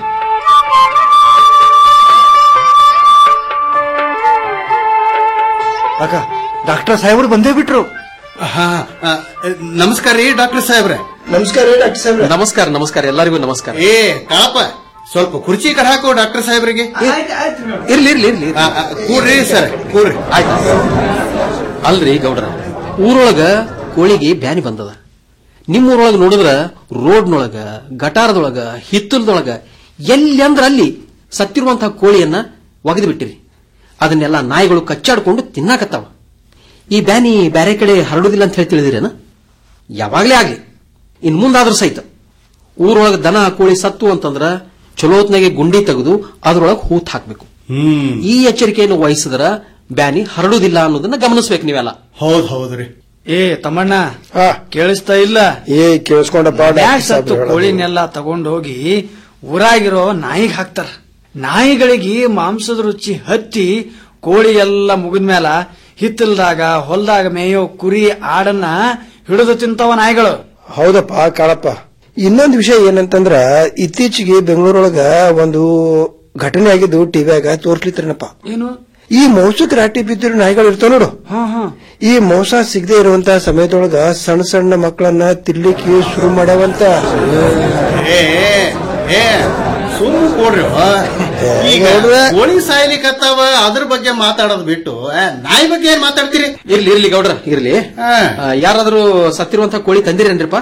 ಅಕ್ಕ ಡಾಕ್ಟರ್ ಸಾಹೇಬ್ರು ಬಂದೇ ಬಿಟ್ರು ಹಾ ಆ, ನಮಸ್ಕಾರ ರೀ ಡಾಕ್ಟರ್ ಸಾಹೇಬ್ರೆ ನಮಸ್ಕಾರ ರೀ ಡಾಕ್ಟರ್ ಸಾಹೇಬ್ರೆ ನಮಸ್ಕಾರ ನಮಸ್ಕಾರ ಎಲ್ಲರಿಗೂ ನಮಸ್ಕಾರ ಏ ಕಾಳಪ್ಪ ಸ್ವಲ್ಪ ಕುರ್ಚಿ ಕಡೆ ಹಾಕು ಡಾಕ್ಟರ್ ಸಾಹೇಬ್ರಿಗೆ ಇರ್ಲಿ ಇರ್ಲಿ ಇರ್ಲಿ ಆ, ಆ, ಕೂಡ್ರಿ ಸರ್ ಕೂಡ್ರಿ ಆಯ್ತು ಅಲ್ರಿ ಗೌಡ್ರ ಊರೊಳಗ ಕೋಳಿಗೆ ಬ್ಯಾನಿ ಬಂದದ ನಿಮ್ಮೂರೊಳಗ ನೋಡಿದ್ರ ರೋಡ್ನೊಳಗ ಗಟಾರದೊಳಗ ಹಿತ್ತಲದೊಳಗ ಎಲ್ಲಿ ಅಂದ್ರ ಅಲ್ಲಿ ಸತ್ತಿರುವಂತಹ ಕೋಳಿಯನ್ನ ಒಗೆದು ಬಿಟ್ಟಿರಿ ಅದನ್ನೆಲ್ಲ ನಾಯಿಗಳು ಕಚ್ಚಾಡ್ಕೊಂಡು ತಿನ್ನಾಕತ್ತಾವ ಈ ಬ್ಯಾನಿ ಬ್ಯಾರೆ ಕಡೆ ಹರಡುದಿಲ್ಲ ಅಂತ ಹೇಳಿ ತಿಳಿದಿರೇನ ಯಾವಾಗ್ಲೇ ಆಗ್ಲಿ ಇನ್ ಮುಂದಾದ್ರೂ ಸಹಿತ ಊರೊಳಗ ದನ ಕೋಳಿ ಸತ್ತು ಅಂತಂದ್ರ ಚಲೋತ್ನಾಗೆ ಗುಂಡಿ ತೆಗೆದು ಅದ್ರೊಳಗೆ ಹೂತ್ ಹಾಕ್ಬೇಕು ಹ್ಮ್ ಈ ಎಚ್ಚರಿಕೆಯನ್ನು ವಹಿಸಿದ್ರ ಬ್ಯಾನಿ ಹರಡುದಿಲ್ಲ ಅನ್ನೋದನ್ನ ಗಮನಿಸ್ಬೇಕು ನೀವೆಲ್ಲ ಹೌದ್ ಹೌದ್ರಿ ಏ ತಮ್ಮಣ್ಣ ಕೇಳಿಸ್ತಾ ಇಲ್ಲ ಏ ಕೇಳಿಸ್ಕೊಂಡಪ್ಪ ಬ್ಯಾಗ್ ಸತ್ತು ಕೋಳಿನೆಲ್ಲ ತಗೊಂಡ್ ಹೋಗಿ ಊರಾಗಿರೋ ನಾಯಿಗ್ ಹಾಕ್ತಾರ ನಾಯಿಗಳಿಗೆ ಮಾಂಸದ ರುಚಿ ಹತ್ತಿ ಕೋಳಿ ಎಲ್ಲ ಮುಗಿದ್ಮೇಲ ಹಿತ್ತಲ್ದಾಗ ಹೊಲದಾಗ ಮೇಯೋ ಕುರಿ ಆಡನ್ನ ಹಿಡಿದು ತಿಂತಾವ ನಾಯಿಗಳು ಹೌದಪ್ಪ ಕಾಳಪ್ಪ ಇನ್ನೊಂದು ವಿಷಯ ಏನಂತಂದ್ರ ಇತ್ತೀಚೆಗೆ ಬೆಂಗಳೂರೊಳಗ ಒಂದು ಘಟನೆ ಆಗಿದ್ದು ಟಿವಿಯಾಗ ತೋರ್ಸ್ಲಿತ್ರನಪ್ಪ ಏನು ಈ ಮೌಸಕ್ ರಾಟಿ ಬಿದ್ದಿರೋ ನಾಯಿಗಳು ಇರ್ತಾವ ನೋಡು ಹಾ ಹಾ ಈ ಮೌಸ ಸಿಗದೆ ಇರುವಂತ ಸಮಯದೊಳಗ ಸಣ್ಣ ಸಣ್ಣ ಮಕ್ಕಳನ್ನ ತಿರ್ಲಿಕ್ಕೆ ಶುರು ಮಾಡವಂತ ಏ ಏ ಸುಮ್ಮ ಕೊಡ್ರಿ ಈಗ ಕೋಳಿ ಸಾಯ್ಲಿಕತ್ತಾವ ಅದ್ರ ಬಗ್ಗೆ ಮಾತಾಡೋದು ಬಿಟ್ಟು ಆ, ನಾಯಿ ಬಗ್ಗೆ ಏನ್ ಮಾತಾಡ್ತೀರಿ ಇರ್ಲಿ ಇರ್ಲಿ ಗೌಡ್ರ ಇರ್ಲಿ ಹಾ. ಆ, ಯಾರಾದ್ರೂ ಸತ್ತಿರುವಂತಹ ಕೋಳಿ ತಂದಿರೇನ್ರಿಪ್ಪ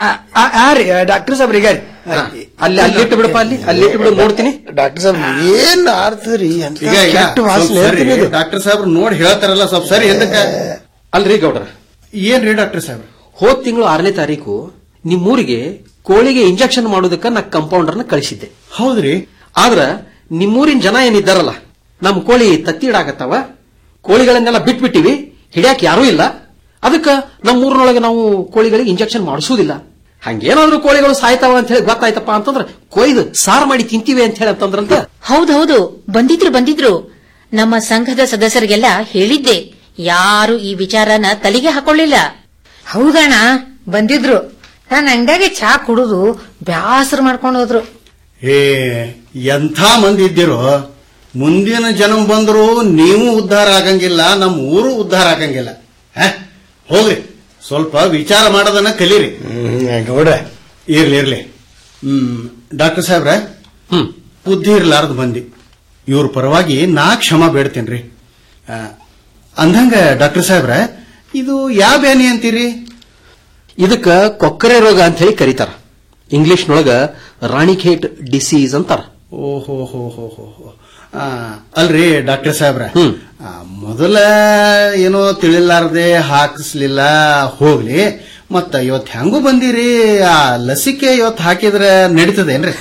ರೀ ಡಾಕ್ಟರ್ ಸಾಬ್ರಿಗೆ ಅಲ್ಲಿ ಅಲ್ಲಿ ಇಟ್ಟು ಬಿಡಪ್ಪ ಅಲ್ಲಿ ಅಲ್ಲಿ ಇಟ್ಟು ಬಿಡು ನೋಡ್ತೀನಿ ಡಾಕ್ಟರ್ ಸಾಹೇಬ್ ಏನ್ ಆರ್ತದ್ರಿ ಅಂತ ಈಗ ಈಗ ಕೆಟ್ಟ ವಾಸನೆ ಸ್ವಲ್ಪ ಸರಿ, ಹೇಳ್ತೀನಿ ಇದು. ಡಾಕ್ಟರ್ ಸಾಹೇಬ್ರು ನೋಡಿ ಹೇಳ್ತಾರಲ್ಲ ಸ್ವಲ್ಪ ಸರಿ ಎದಕ್ಕ ಅಲ್ರಿ ಗೌಡ್ರ ಏನ್ರಿ ಡಾಕ್ಟರ್ ಸಾಹೇಬ್ರ ಹೋದ್ ತಿಂಗಳು ಆರನೇ ತಾರೀಕು ನಿಮ್ಮೂರಿಗೆ ಕೋಳಿಗೆ ಇಂಜೆಕ್ಷನ್ ಮಾಡೋದಕ್ಕ ನಾ ಕಂಪೌಂಡರ್ನ ಕಳಿಸಿದ್ದೆ ಹೌದ್ರಿ ಆದ್ರ ನಿಮ್ಮೂರಿನ ಜನ ಏನಿದ್ದಾರಲ್ಲ ನಮ್ಮ ಕೋಳಿ ತತ್ತಿಡಾಕತ್ತಾವ ಕೋಳಿಗಳನ್ನೆಲ್ಲ ಬಿಟ್ಬಿಟ್ಟಿವಿ ಹಿಡಿಯಾಕ ಯಾರೂ ಇಲ್ಲ ಅದಕ್ಕ ನಮ್ಮೂರಿನೊಳಗೆ ನಾವು ಕೋಳಿಗಳಿಗೆ ಇಂಜೆಕ್ಷನ್ ಮಾಡಿಸೋದಿಲ್ಲ ಹಂಗೇನಾದ್ರೂ ಕೋಳಿಗಳು ಸಾಯ್ತಾವ ಅಂತ ಹೇಳಿ ಗೊತ್ತಾಯ್ತಪ್ಪ ಅಂತಂದ್ರೆ ಕೊಯ್ದು ಸಾರು ಮಾಡಿ ತಿಂತೀವಿ ಅಂತ ಹೇಳಿ ಅಂತಂದ್ರಂತ ಹೌದೌದು ಬಂದಿದ್ರು ಬಂದಿದ್ರು ನಮ್ಮ ಸಂಘದ ಸದಸ್ಯರಿಗೆಲ್ಲ ಹೇಳಿದ್ದೆ ಯಾರು ಈ ವಿಚಾರನ ತಲೆಗೆ ಹಾಕೊಳ್ಳಿಲ್ಲ ಹೌದಣ್ಣ ಬಂದಿದ್ರು ನಾನು ಅಂಗಡಿಯಾಗೆ ಚಾ ಕುಡುದು ಬ್ಯಾಸರ ಮಾಡ್ಕೊಂಡು ಹೋದ್ರು ಏ ಎಂಥ ಮಂದಿ ಇದ್ದೀರೋ ಮುಂದಿನ ಜನ್ಮ ಬಂದರೂ ನೀವು ಉದ್ಧಾರ ಆಗಂಗಿಲ್ಲ ನಮ್ಮ ಊರು ಉದ್ಧಾರ ಆಗಂಗಿಲ್ಲ ಹ? ಹೋಗ್ರಿ ಸ್ವಲ್ಪ ವಿಚಾರ ಮಾಡೋದನ್ನ ಕಲೀರಿ ಗೌಡ ಇರ್ಲಿ ಇರ್ಲಿ ಹ್ಮ್ ಡಾಕ್ಟರ್ ಸಾಹೇಬ್ರ ಹ್ಮ್ ಬುದ್ಧಿ ಇರ್ಲಾರ್ದು ಮಂದಿ ಇವ್ರ ಪರವಾಗಿ ನಾ ಕ್ಷಮ ಬೇಡ್ತೇನ್ರಿ ಆ, ಅಂದಂಗ ಡಾಕ್ಟರ್ ಸಾಹೇಬ್ರ ಇದು ಯಾವ ಬ್ಯಾನಿ ಅಂತೀರಿ ಇದಕ್ಕ ಕೊಕ್ಕರೆ ರೋಗ ಅಂತ ಹೇಳಿ ಕರೀತಾರ ಇಂಗ್ಲಿಷ್ನೊಳಗ ರಾಣಿಖೇಟ್ ಡಿಸೀಸ್ ಅಂತಾರ ಓಹೋ ಹೋ ಹೋ ಹೋ ಹೋ. ಆ, ಅಲ್ರಿ ಡಾಕ್ಟರ್ ಸಾಹೇಬ್ರ ಆ, ಮೊದಲ ಏನೋ ತಿಳಿಲಾರ್ದೆ ಹಾಕಿಸ್ಲಿಲ್ಲ ಹೋಗ್ಲಿ ಮತ್ತ ಇವತ್ ಹೆಂಗೂ ಬಂದಿರಿ ಆ ಲಸಿಕೆ ಇವತ್ ಹಾಕಿದ್ರ ನಡೀತದೇನ್ರಿ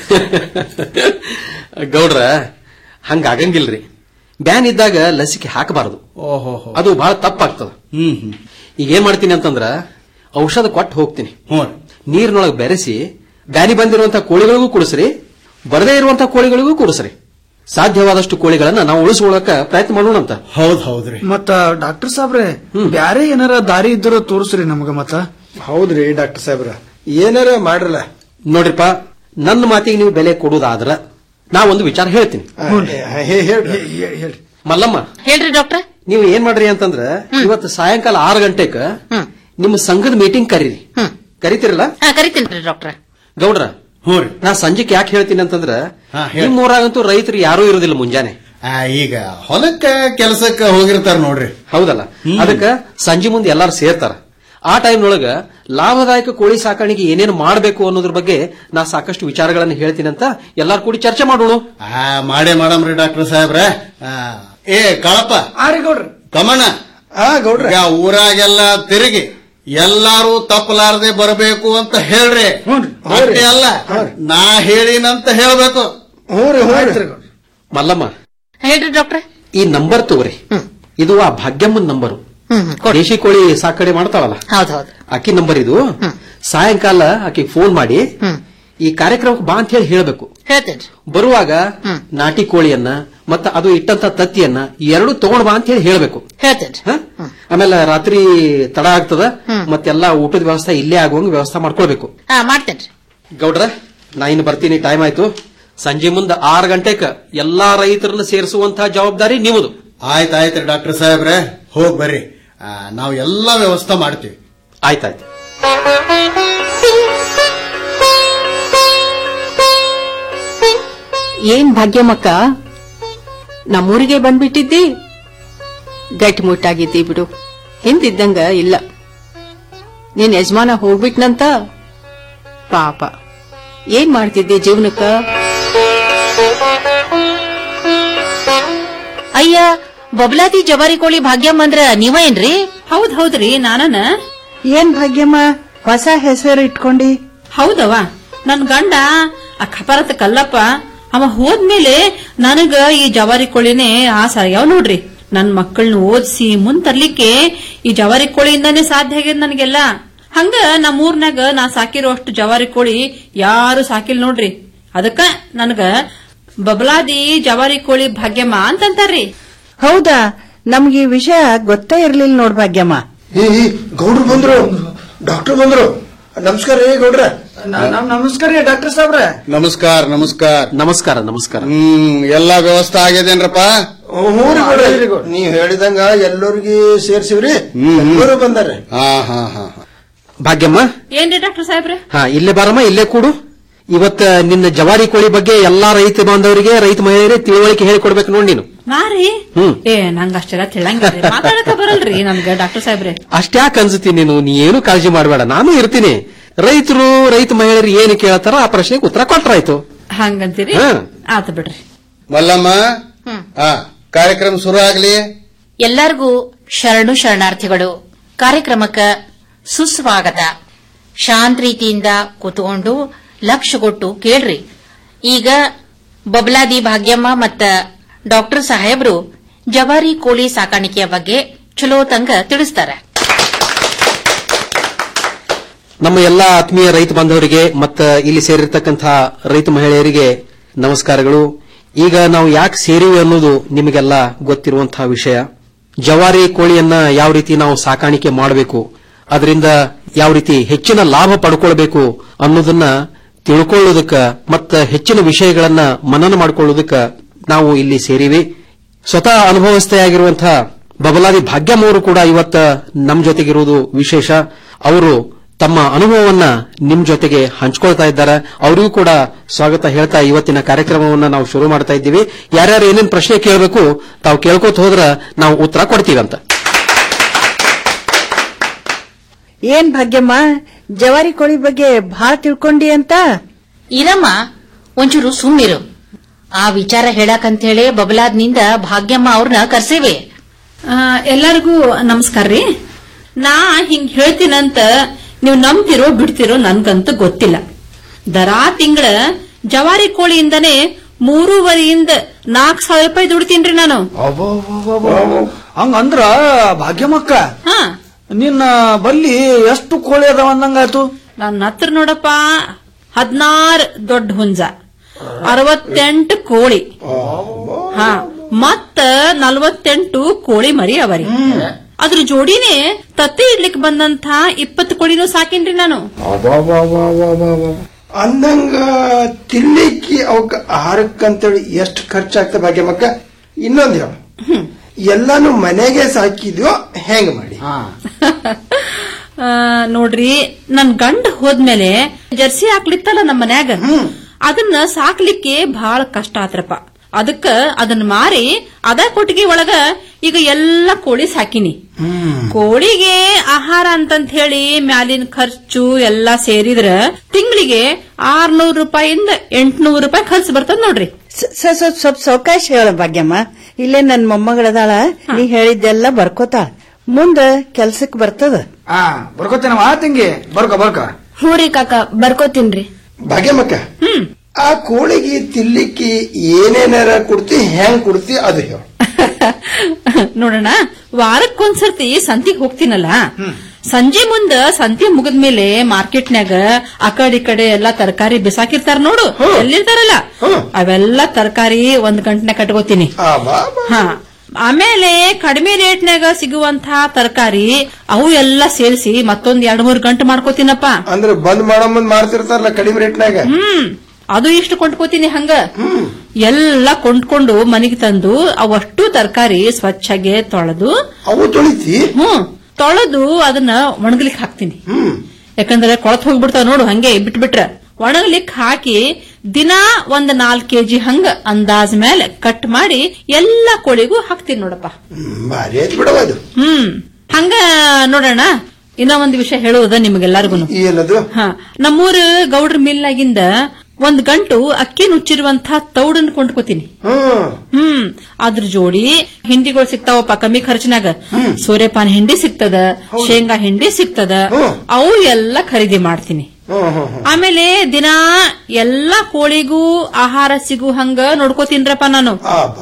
ಗೌಡ್ರ ಹಂಗ ಆಗಂಗಿಲ್ರಿ ಬ್ಯಾನ್ ಇದ್ದಾಗ ಲಸಿಕೆ ಹಾಕಬಾರದು ಓಹೋ ಅದು ಬಹಳ ತಪ್ಪಾಗ್ತದ ಹ್ಮ್ ಹ್ಮ್ ಈಗ ಏನ್ ಮಾಡ್ತೀನಿ ಅಂತಂದ್ರ ಔಷಧ ಕೊಟ್ಟು ಹೋಗ್ತೀನಿ ಹ್ಞೂ ನೀರಿನೊಳಗೆ ಬೆರೆಸಿ ಬ್ಯಾನಿ ಬಂದಿರುವಂತ ಕೋಳಿಗಳಿಗೂ ಕುಡಿಸ್ರಿ ಬರದೇ ಇರುವಂತ ಕೋಳಿಗಳಿಗೂ ಕುಡಿಸ್ರಿ ಸಾಧ್ಯವಾದಷ್ಟು ಕೋಳಿಗಳನ್ನ ನಾವು ಉಳಿಸ್ಕೊಳ್ಳಕ ಪ್ರಯತ್ನ ಮಾಡೋಣ ಅಂತ ಹೌದ್ ಹೌದ್ರಿ ಮತ್ತ ಡಾಕ್ಟರ್ ಸಾಬ್ರೆ ಬ್ಯಾರೆ ಏನಾರ ದಾರಿ ಇದ್ದರ ತೋರಿಸ್ರಿ ನಮಗ ಮತ್ತ ಹೌದ್ರಿ ಡಾಕ್ಟರ್ ಸಾಹೇಬ್ರ ಏನಾರ ಮಾಡ್ರಲ್ಲ ನೋಡ್ರಿಪ್ಪ ನನ್ನ ಮಾತಿಗೆ ನೀವು ಬೆಲೆ ಕೊಡುದಾದ್ರ ನಾ ಒಂದು ವಿಚಾರ ಹೇಳ್ತೀನಿ ಹೇಳ್ರಿ ಮಲ್ಲಮ್ಮ ಹೇಳ್ರಿ ಡಾಕ್ಟ್ರ ನೀವು ಏನ್ ಮಾಡ್ರಿ ಅಂತಂದ್ರ ಇವತ್ತು ಸಾಯಂಕಾಲ ಆರು ಗಂಟೆಕ ನಿಮ್ಮ ಸಂಘದ ಮೀಟಿಂಗ್ ಕರೀರಿ ಕರಿತಿರಲ್ಲ ಹಾ ಕರಿತೀನಿ ಡಾಕ್ಟ್ರ ಗೌಡ್ರ ನಾ ಸಂಜೆಗೆ ಯಾಕೆ ಹೇಳ್ತೀನಿ ಅಂತಂದ್ರ ಹೇಳಿ. ನಿಮ್ಮ ಊರಾಗಂತೂ ರೈತರು ಯಾರೂ ಇರೋದಿಲ್ಲ ಮುಂಜಾನೆ ಆ, ಈಗ ಹೊಲಕ್ಕ ಕೆಲಸಕ್ಕ ಹೋಗಿರ್ತಾರ ನೋಡ್ರಿ ಹೌದಲ್ಲ ಅದಕ್ಕ ಸಂಜೆ ಮುಂದೆ ಎಲ್ಲಾರು ಸೇರ್ತಾರ ಆ ಟೈಮ್ನೊಳಗ ಲಾಭದಾಯಕ ಕೋಳಿ ಸಾಕಾಣಿಕೆ ಏನೇನು ಮಾಡಬೇಕು ಅನ್ನೋದ್ರ ಬಗ್ಗೆ ನಾ ಸಾಕಷ್ಟು ವಿಚಾರಗಳನ್ನ ಹೇಳ್ತೀನಿ ಅಂತ ಎಲ್ಲಾರು ಕೂಡಿ ಚರ್ಚೆ ಮಾಡೋಣ ಆ ಮಾಡೇ ಮಾಡಮ್ರಿ ಡಾಕ್ಟರ್ ಸಾಹೇಬ್ರ ಆ, ಏ ಕಾಳಪ್ಪ ಆರಿ ಗೌಡ್ರ ಕಮಣ ಆ ಗೌಡ್ರ ಈಗ ಊರಾಗೆಲ್ಲ ತಿರುಗಿ ಎಲ್ಲಾರು ತಪ್ಪಲಾರದೆ ಬರಬೇಕು ಅಂತ ಹೇಳ್ರಿ ಅಷ್ಟೇ ಅಲ್ಲ ನಾ ಹೇಳಿನಂತ ಹೇಳ್ಬೇಕು ಮಲ್ಲಮ್ಮ ಹೇಳ್ರಿ ಡಾಕ್ಟ್ರ ಈ ನಂಬರ್ ತಗೋರಿ ಇದು ಆ ಭಾಗ್ಯಮ್ಮನ್ ನಂಬರು ದೇಶಿ ಕೋಳಿ ಸಾಕಣೆ ಮಾಡ್ತಾಳಲ್ಲ ಹೌದೌದು ಆಕಿ ನಂಬರ್ ಇದು ಸಾಯಂಕಾಲ ಆಕಿ ಫೋನ್ ಮಾಡಿ ಈ ಕಾರ್ಯಕ್ರಮಕ್ಕೆ ಬಾ ಅಂತ ಹೇಳಿ ಹೇಳ್ಬೇಕು ಹೇಳ್ತೇನ್ರಿ ಬರುವಾಗ ನಾಟಿ ಕೋಳಿಯನ್ನ ಮತ್ತ ಅದು ಇಟ್ಟಂತ ತತ್ತಿಯನ್ನ ಎರಡು ತಗೊಂಡ್ ಬಾ ಅಂತ ಹೇಳಿ ಹೇಳ್ಬೇಕು ಹೇಳ್ತೇನ್ರಿ ಹ? ಆಮೇಲೆ ರಾತ್ರಿ ತಡ ಆಗ್ತದ ಮತ್ತೆಲ್ಲಾ ಊಟದ ವ್ಯವಸ್ಥೆ ಇಲ್ಲೇ ಆಗುವಂಗ ವ್ಯವಸ್ಥೆ ಮಾಡ್ಕೊಳ್ಬೇಕು ಹಾ ಮಾಡ್ತೇನ್ರಿ ಗೌಡ್ರ ನಾ ಇನ್ನು ಬರ್ತೀನಿ ಟೈಮ್ ಆಯ್ತು ಸಂಜೆ ಮುಂದೆ ಆರು ಗಂಟೆಕ ಎಲ್ಲಾ ರೈತರನ್ನ ಸೇರಿಸುವಂತಹ ಜವಾಬ್ದಾರಿ ನಿಮ್ಮದು ಆಯ್ತು ಆಯ್ತ್ರಿ ಡಾಕ್ಟರ್ ಸಾಹೇಬ್ರೆ ಹೋಗ್ ಬರ್ರಿ ಆ, ನಾವು ಎಲ್ಲಾ ವ್ಯವಸ್ಥೆ ಮಾಡ್ತೀವಿ ಆಯ್ತಾಯ್ತು ಏನ್ ಭಾಗ್ಯಮ್ಮಕ್ಕ ನಮ್ಮೂರಿಗೆ ಬಂದ್ಬಿಟ್ಟಿದ್ದಿ ಗಟ್ಟಿ ಮುಟ್ಟಾಗಿದ್ದಿ ಬಿಡು ಹಿಂದಿದ್ದಂಗ ಇಲ್ಲ ನಿನ್ ಯಜಮಾನ ಹೋಗ್ಬಿಟ್ನಂತ ಪಾಪ ಏನ್ ಮಾಡ್ತಿದ್ದೆ ಜೀವನಕ್ಕ ಅಯ್ಯ ಬಬ್ಲಾದಿ ಜವಾರಿ ಕೋಳಿ ಭಾಗ್ಯಮ್ಮ ಅಂದ್ರ ನೀವ ಏನ್ರಿ ಹೌದ್ ಹೌದ್ರಿ ನಾನನ ಏನ್ ಭಾಗ್ಯಮ್ಮ ಹೊಸ ಹೆಸರು ಇಟ್ಕೊಂಡಿ ಹೌದವ ನನ್ ಗಂಡ ಆ ಖಪರತ ಕಲ್ಲಪ್ಪ ಅವ ಹೋದ್ಮೇಲೆ ನನಗ ಈ ಜವಾರಿ ಕೋಳಿನೇ ಆಸ ಯಾವ ನೋಡ್ರಿ ನನ್ ಮಕ್ಕಳನ್ನ ಓದಿಸಿ ಮುಂದ್ ತರ್ಲಿಕ್ಕೆ ಈ ಜವಾರಿ ಕೋಳಿಯಿಂದಾನೇ ಸಾಧ್ಯ ಆಗ್ಯದ ನನಗೆಲ್ಲ ಹಂಗ ನಮ್ಮ ಊರ್ನಾಗ ನಾ ಸಾಕಿರೋ ಅಷ್ಟು ಜವಾರಿ ಕೋಳಿ ಯಾರು ಸಾಕಿಲ್ ನೋಡ್ರಿ ಅದಕ್ಕ ನನಗ ಬಬಲಾದಿ ಜವಾರಿ ಕೋಳಿ ಭಾಗ್ಯಮ್ಮ ಅಂತಂತಾರ್ರಿ ಹೌದಾ ನಮ್ಗೆ ಈ ವಿಷಯ ಗೊತ್ತೇ ಇರ್ಲಿಲ್ಲ ನೋಡ್ ಭಾಗ್ಯಮ್ಮ ಈ ಗೌಡ್ರು ಬಂದ್ರು ಡಾಕ್ಟರ್ ಬಂದ್ರು ನಮಸ್ಕಾರ ರೀ ಗೌಡ್ರ ನಮಸ್ಕಾರ ರೀ ಡಾಕ್ಟರ್ ಸಾಬ್ರೆ ನಮಸ್ಕಾರ ನಮಸ್ಕಾರ ನಮಸ್ಕಾರ ನಮಸ್ಕಾರ ಹ್ಮ್ ಎಲ್ಲಾ ವ್ಯವಸ್ಥೆ ಆಗ್ಯದೇನ್ರಪ್ಪ ಹ್ಞೂ ರೀ ಗೌಡ್ರ ನೀವ್ ಹೇಳಿದಂಗ ಎಲ್ಲರಿಗೂ ಸೇರ್ಸಿವ್ರಿ ಹ್ಮ್. ಎಲ್ಲರೂ ಬಂದಾರೆ ಹಾ ಹಾ ಹಾ ಹಾ. ಭಾಗ್ಯಮ್ಮ ಏನ್ರಿ ಡಾಕ್ಟರ್ ಸಾಹೇಬ್ರೆ ಹಾ ಇಲ್ಲೇ ಬಾರಮ್ಮ ಇಲ್ಲೇ ಕೂಡು ಇವತ್ತ ನಿನ್ನ ಜವಾರಿ ಕೋಳಿ ಬಗ್ಗೆ ಎಲ್ಲಾ ರೈತ ಬಾಂಧವರಿಗೆ ರೈತ ಮಹಿಳೆಯರಿಗೆ ತಿಳುವಳಿಕೆ ಹೇಳಿಕೊಡ್ಬೇಕು ನೋಡಿ ನೀನು ಮಾರಿ ಹ್ಮ್. ಏ ನಂಗ ಅಷ್ಟೆಲ್ಲ ತಿಳಂಗಿಲ್ಲ ಮಾತಾಡಕ ಬರಲ್ರಿ ನನ್ಗ ಡಾಕ್ಟರ್ ಸಾಹೇಬ್ರೆ ಅಷ್ಟ್ಯಾಕ್ ಅನ್ಸುತ್ತೀನಿ ನೀನು ನೀ ಏನು ಕಾಳಜಿ ಮಾಡಬೇಡ ನಾನು ಇರ್ತೀನಿ ರೈತರು ರೈತ ಮಹಿಳೆಯರು ಏನು ಕೇಳ್ತಾರ ಆ ಪ್ರಶ್ನೆಗೆ ಉತ್ತರ ಕೊಟ್ರಾಯ್ತು ಹಂಗಂತೀರಿ ಹಾ. ಆತ ಬಿಡ್ರಿ ಮಲ್ಲಮ್ಮ ಹಾ ಕಾರ್ಯಕ್ರಮ ಶುರು ಆಗ್ಲಿ ಎಲ್ಲರಿಗೂ ಶರಣು ಶರಣಾರ್ಥಿಗಳು ಕಾರ್ಯಕ್ರಮಕ್ಕ ಸುಸ್ವಾಗತ ಶಾಂತ ರೀತಿಯಿಂದ ಕೂತ್ಕೊಂಡು ಲಕ್ಷ್ಯ ಕೊಟ್ಟು ಕೇಳ್ರಿ ಈಗ ಬಬ್ಲಾದಿ ಭಾಗ್ಯಮ್ಮ ಮತ್ತ ಡಾಕ್ಟರ್ ಸಾಹೇಬ್ರು ಜವಾರಿ ಕೋಳಿ ಸಾಕಾಣಿಕೆಯ ಬಗ್ಗೆ ಚಲೋ ತಂಗ ತಿಳಿಸ್ತಾರ ನಮ್ಮ ಎಲ್ಲಾ ಆತ್ಮೀಯ ರೈತ ಬಾಂಧವರಿಗೆ ಮತ್ತ ಇಲ್ಲಿ ಸೇರಿರ್ತಕ್ಕಂಥ ರೈತ ಮಹಿಳೆಯರಿಗೆ ನಮಸ್ಕಾರಗಳು ಈಗ ನಾವು ಯಾಕೆ ಸೇರಿವೆ ಅನ್ನೋದು ನಿಮಗೆಲ್ಲ ಗೊತ್ತಿರುವಂತಹ ವಿಷಯ ಜವಾರಿ ಕೋಳಿಯನ್ನ ಯಾವ ರೀತಿ ನಾವು ಸಾಕಾಣಿಕೆ ಮಾಡಬೇಕು ಅದರಿಂದ ಯಾವ ರೀತಿ ಹೆಚ್ಚಿನ ಲಾಭ ಪಡ್ಕೊಳ್ಬೇಕು ಅನ್ನೋದನ್ನ ತಿಳ್ಕೊಳ್ಳೋದಕ್ಕ ಮತ್ತ ಹೆಚ್ಚಿನ ವಿಷಯಗಳನ್ನ ಮನನ ಮಾಡಿಕೊಳ್ಳೋದಕ್ಕ ನಾವು ಇಲ್ಲಿ ಸೇರಿವೆ ಸ್ವತಃ ಅನುಭವಸ್ಥೆಯಾಗಿರುವಂತಹ ಬಬಲಾದಿ ಭಾಗ್ಯಮ್ಮ ಅವರು ಕೂಡ ಇವತ್ತ ನಮ್ಮ ಜೊತೆಗಿರುವುದು ವಿಶೇಷ ಅವರು ತಮ್ಮ ಅನುಭವವನ್ನ ನಿಮ್ ಜೊತೆಗೆ ಹಂಚ್ಕೊಳ್ತಾ ಇದ್ದಾರೆ ಅವರಿಗೂ ಕೂಡ ಸ್ವಾಗತ ಹೇಳ್ತಾ ಇವತ್ತಿನ ಕಾರ್ಯಕ್ರಮವನ್ನ ನಾವು ಶುರು ಮಾಡ್ತಾ ಇದ್ದೀವಿ ಯಾರ್ಯಾರು ಏನೇನ್ ಪ್ರಶ್ನೆ ಕೇಳಬೇಕು ತಾವು ಕೇಳ್ಕೊತ ಹೋದ್ರ ನಾವು ಉತ್ತರ ಕೊಡ್ತೀವಂತ ಏನ್ ಭಾಗ್ಯಮ್ಮ ಜವಾರಿ ಕೋಳಿ ಬಗ್ಗೆ ಬಹಳ ತಿಳ್ಕೊಂಡಿ ಅಂತ ಇರಮ್ಮ ಒಂಚೂರು ಸುಮ್ಮಿರು ಆ ವಿಚಾರ ಹೇಳಕಂತ ಹೇಳಿ ಬಬಲಾದ್ನಿಂದ ಭಾಗ್ಯಮ್ಮ ಅವ್ರನ್ನ ಕರ್ಸೇವೆ ಆ, ಎಲ್ಲರಿಗೂ ನಮಸ್ಕಾರ ರೀ ನಾ ಹಿಂಗ್ ಹೇಳ್ತೀನಂತ ನೀವು ನಂಬ್ತಿರೋ ಬಿಡ್ತಿರೋ ನನ್ಗಂತೂ ಗೊತ್ತಿಲ್ಲ ದರಾ ತಿಂಗಳ ಜವಾರಿ ಕೋಳಿಯಿಂದನೇ ಮೂರುವರೆಯಿಂದ ನಾಲ್ಕು ಸಾವಿರ ರೂಪಾಯಿ ದುಡ್ತೀನ್ರಿ ನಾನು ಹಂಗಂದ್ರ ಭಾಗ್ಯಮಕ್ಕ ಹಾ ನಿನ್ನ ಬಲ್ಲಿ ಎಷ್ಟು ಕೋಳಿ ಅದಾವ ಅಂದಂಗಾಯ್ತು ನನ್ನ ಹತ್ರ ನೋಡಪ್ಪ ಹದಿನಾರು ದೊಡ್ಡ ಹುಂಜ ಅರವತ್ತೆಂಟು ಕೋಳಿ ಹಾ ಮತ್ತ ನಲವತ್ತೆಂಟು ಕೋಳಿ ಮರಿ ಅವರಿ ಅದ್ರ ಜೋಡಿನೇ ತತ್ತಿ ಇಡ್ಲಿಕ್ಕೆ ಬಂದಂತ ಇಪ್ಪತ್ತು ಕೋಳಿನೂ ಸಾಕೇನ್ರಿ ನಾನು ಅಂದಂಗ ತಿನ್ಲಿಕ್ಕೆ ಅವಕ್ಕ ಆಹಾರಕ್ಕಂತೇಳಿ ಎಷ್ಟು ಖರ್ಚಾಗ್ತದೆ ಭಾಗ್ಯಮ್ಮಕ್ಕ ಇನ್ನೊಂದ್ ಹೇಳು ಎಲ್ಲಾನು ಮನೆಗೆ ಸಾಕಿದ್ಯೋ ಹೆಂಗ್ ಮಾಡಿ ಆ, ನೋಡ್ರಿ ನನ್ ಗಂಡ ಹೋದ್ಮೇಲೆ ಜರ್ಸಿ ಹಾಕ್ಲಿತ್ತಲ್ಲ ನಮ್ಮ ಮನ್ಯಾಗ ಅದನ್ನ ಸಾಕ್ಲಿಕ್ಕೆ ಬಹಳ ಕಷ್ಟ ಆತ್ರಪ್ಪ ಅದಕ್ಕ ಅದನ್ನ ಮಾರಿ ಅದ ಕೊಟ್ಟಿಗೆ ಒಳಗ ಈಗ ಎಲ್ಲಾ ಕೋಳಿ ಸಾಕಿನಿ ಕೋಳಿಗೆ ಆಹಾರ ಅಂತಂತ ಹೇಳಿ ಮ್ಯಾಲಿನ ಖರ್ಚು ಎಲ್ಲಾ ಸೇರಿದ್ರ ತಿಂಗಳಿಗೆ ಆರ್ನೂರು ರೂಪಾಯಿಂದ ಎಂಟ್ನೂರು ರೂಪಾಯಿ ಖರ್ಚು ಬರ್ತದ ನೋಡ್ರಿ ಸ್ವಲ್ಪ ಸ್ವಲ್ಪ ಸಾವಕಾಶ ಹೇಳ ಭಾಗ್ಯಮ್ಮ ಇಲ್ಲೇ ನನ್ ಮೊಮ್ಮಗಳದಾಳ ನೀ ಹೇಳಿದ್ದೆಲ್ಲ ಬರ್ಕೋತಾಳ ಮುಂದ ಕೆಲ್ಸಕ್ ಬರ್ತದ ಆ ಬರ್ಕೋತೇನವ ತಂಗಿ ಬರ್ಕೋ ಬರ್ಕೋ ಹ್ಞೂ ರೀ ಕಾಕ ಬರ್ಕೋತೀನ್ರಿ ಭಾಗ್ಯಮ್ಮಕ್ಕ ಆ ಕೋಳಿಗೆ ತಿನ್ಲಿಕ್ಕೆ ಏನೇನಾರ ಕೊಡ್ತಿ ಹೆಂಗ್ ಕೊಡ್ತಿ ಅದು ಹೇಳು ನೋಡೋಣ ವಾರಕ್ಕೊಂದ್ಸರ್ತಿ ಸಂತಿಗ್ ಹೋಗ್ತೀನಲ್ಲ ಸಂಜೆ ಮುಂದ ಸಂತೆ ಮುಗಿದ್ಮೇಲೆ ಮಾರ್ಕೆಟ್ನ್ಯಾಗ ಆ ಕಡೆ ಈ ಕಡೆ ಎಲ್ಲಾ ತರಕಾರಿ ಬಿಸಾಕಿರ್ತಾರ ನೋಡು ಎಲ್ಲಿರ್ತಾರಲ್ಲ ಅವೆಲ್ಲ ತರಕಾರಿ ಒಂದ್ ಗಂಟನೆ ಕಟ್ಕೋತೀನಿ ಹಾ ಆಮೇಲೆ ಕಡಿಮೆ ರೇಟ್ನ್ಯಾಗ ಸಿಗುವಂತ ತರಕಾರಿ ಅವು ಎಲ್ಲ ಸೇರಿಸಿ ಮತ್ತೊಂದ್ ಎರಡ್ ಮೂರ್ ಗಂಟೆ ಮಾಡ್ಕೋತೀನಪ್ಪ ಅಂದ್ರೆ ಬಂದ್ ಮಾಡೋ ಮುಂದ್ ಮಾಡ್ತಿರ್ತಾರಲ್ಲ ಕಡಿಮೆ ರೇಟ್ನಾಗ ಹ್ಮ್ ಅದು ಇಷ್ಟು ಕೊಂಡ್ಕೋತೀನಿ ಹಂಗ ಎಲ್ಲ ಕೊಂಡ್ಕೊಂಡು ಮನೆಗೆ ತಂದು ಅವಷ್ಟು ತರಕಾರಿ ಸ್ವಚ್ಛಗೆ ತೊಳೆದು ಅವು ತೊಳಿತಿ ಹ್ಮ್ ತೊಳೆದು ಅದನ್ನ ಒಣಗ್ಲಿಕ್ ಹಾಕ್ತೀನಿ ಯಾಕಂದ್ರೆ ಕೊಳತ್ ಹೋಗ್ಬಿಡ್ತಾವ ನೋಡು ಹಂಗೆ ಬಿಟ್ಬಿಟ್ರ ಒಣಗ್ಲಿಕ್ ಹಾಕಿ ದಿನಾ ಒಂದ್ ನಾಲ್ಕ್ ಕೆಜಿ ಹಂಗ ಅಂದಾಜ್ ಮೇಲೆ ಕಟ್ ಮಾಡಿ ಎಲ್ಲಾ ಕೋಳಿಗೂ ಹಾಕ್ತೀನಿ ನೋಡಪ್ಪ ಭಾರಿ ಐತ್ ಬಿಡವ ಅದು ಹ್ಮ್ ಹಂಗ ನೋಡೋಣ ಇನ್ನ ಒಂದ್ ವಿಷಯ ಹೇಳುವುದ ನಿಮಗೆಲ್ಲರಿಗೂ ಏನದು ಹಾ ನಮ್ಮೂರ ಗೌಡ್ರ ಮಿಲ್ನಾಗಿಂದ ಒಂದ್ ಗಂಟು ಅಕ್ಕಿ ನುಚ್ಚಿರುವಂತ ತೌಡನ್ ಕೊಂಡ್ಕೋತೀನಿ ಹ್ಮ್ ಅದ್ರ ಜೋಡಿ ಹಿಂಡಿಗಳು ಸಿಗ್ತಾವಪ್ಪ ಕಮ್ಮಿ ಖರ್ಚಿನಾಗ ಸೂರ್ಯಪಾನ ಹಿಂಡಿ ಸಿಗ್ತದ ಶೇಂಗಾ ಹಿಂಡಿ ಸಿಗ್ತದ ಅವು ಎಲ್ಲ ಖರೀದಿ ಮಾಡ್ತೀನಿ ಆಮೇಲೆ ದಿನಾ ಎಲ್ಲಾ ಕೋಳಿಗೂ ಆಹಾರ ಸಿಗು ಹಂಗ ನೋಡ್ಕೋತೀನ್ರಪ್ಪ ನಾನು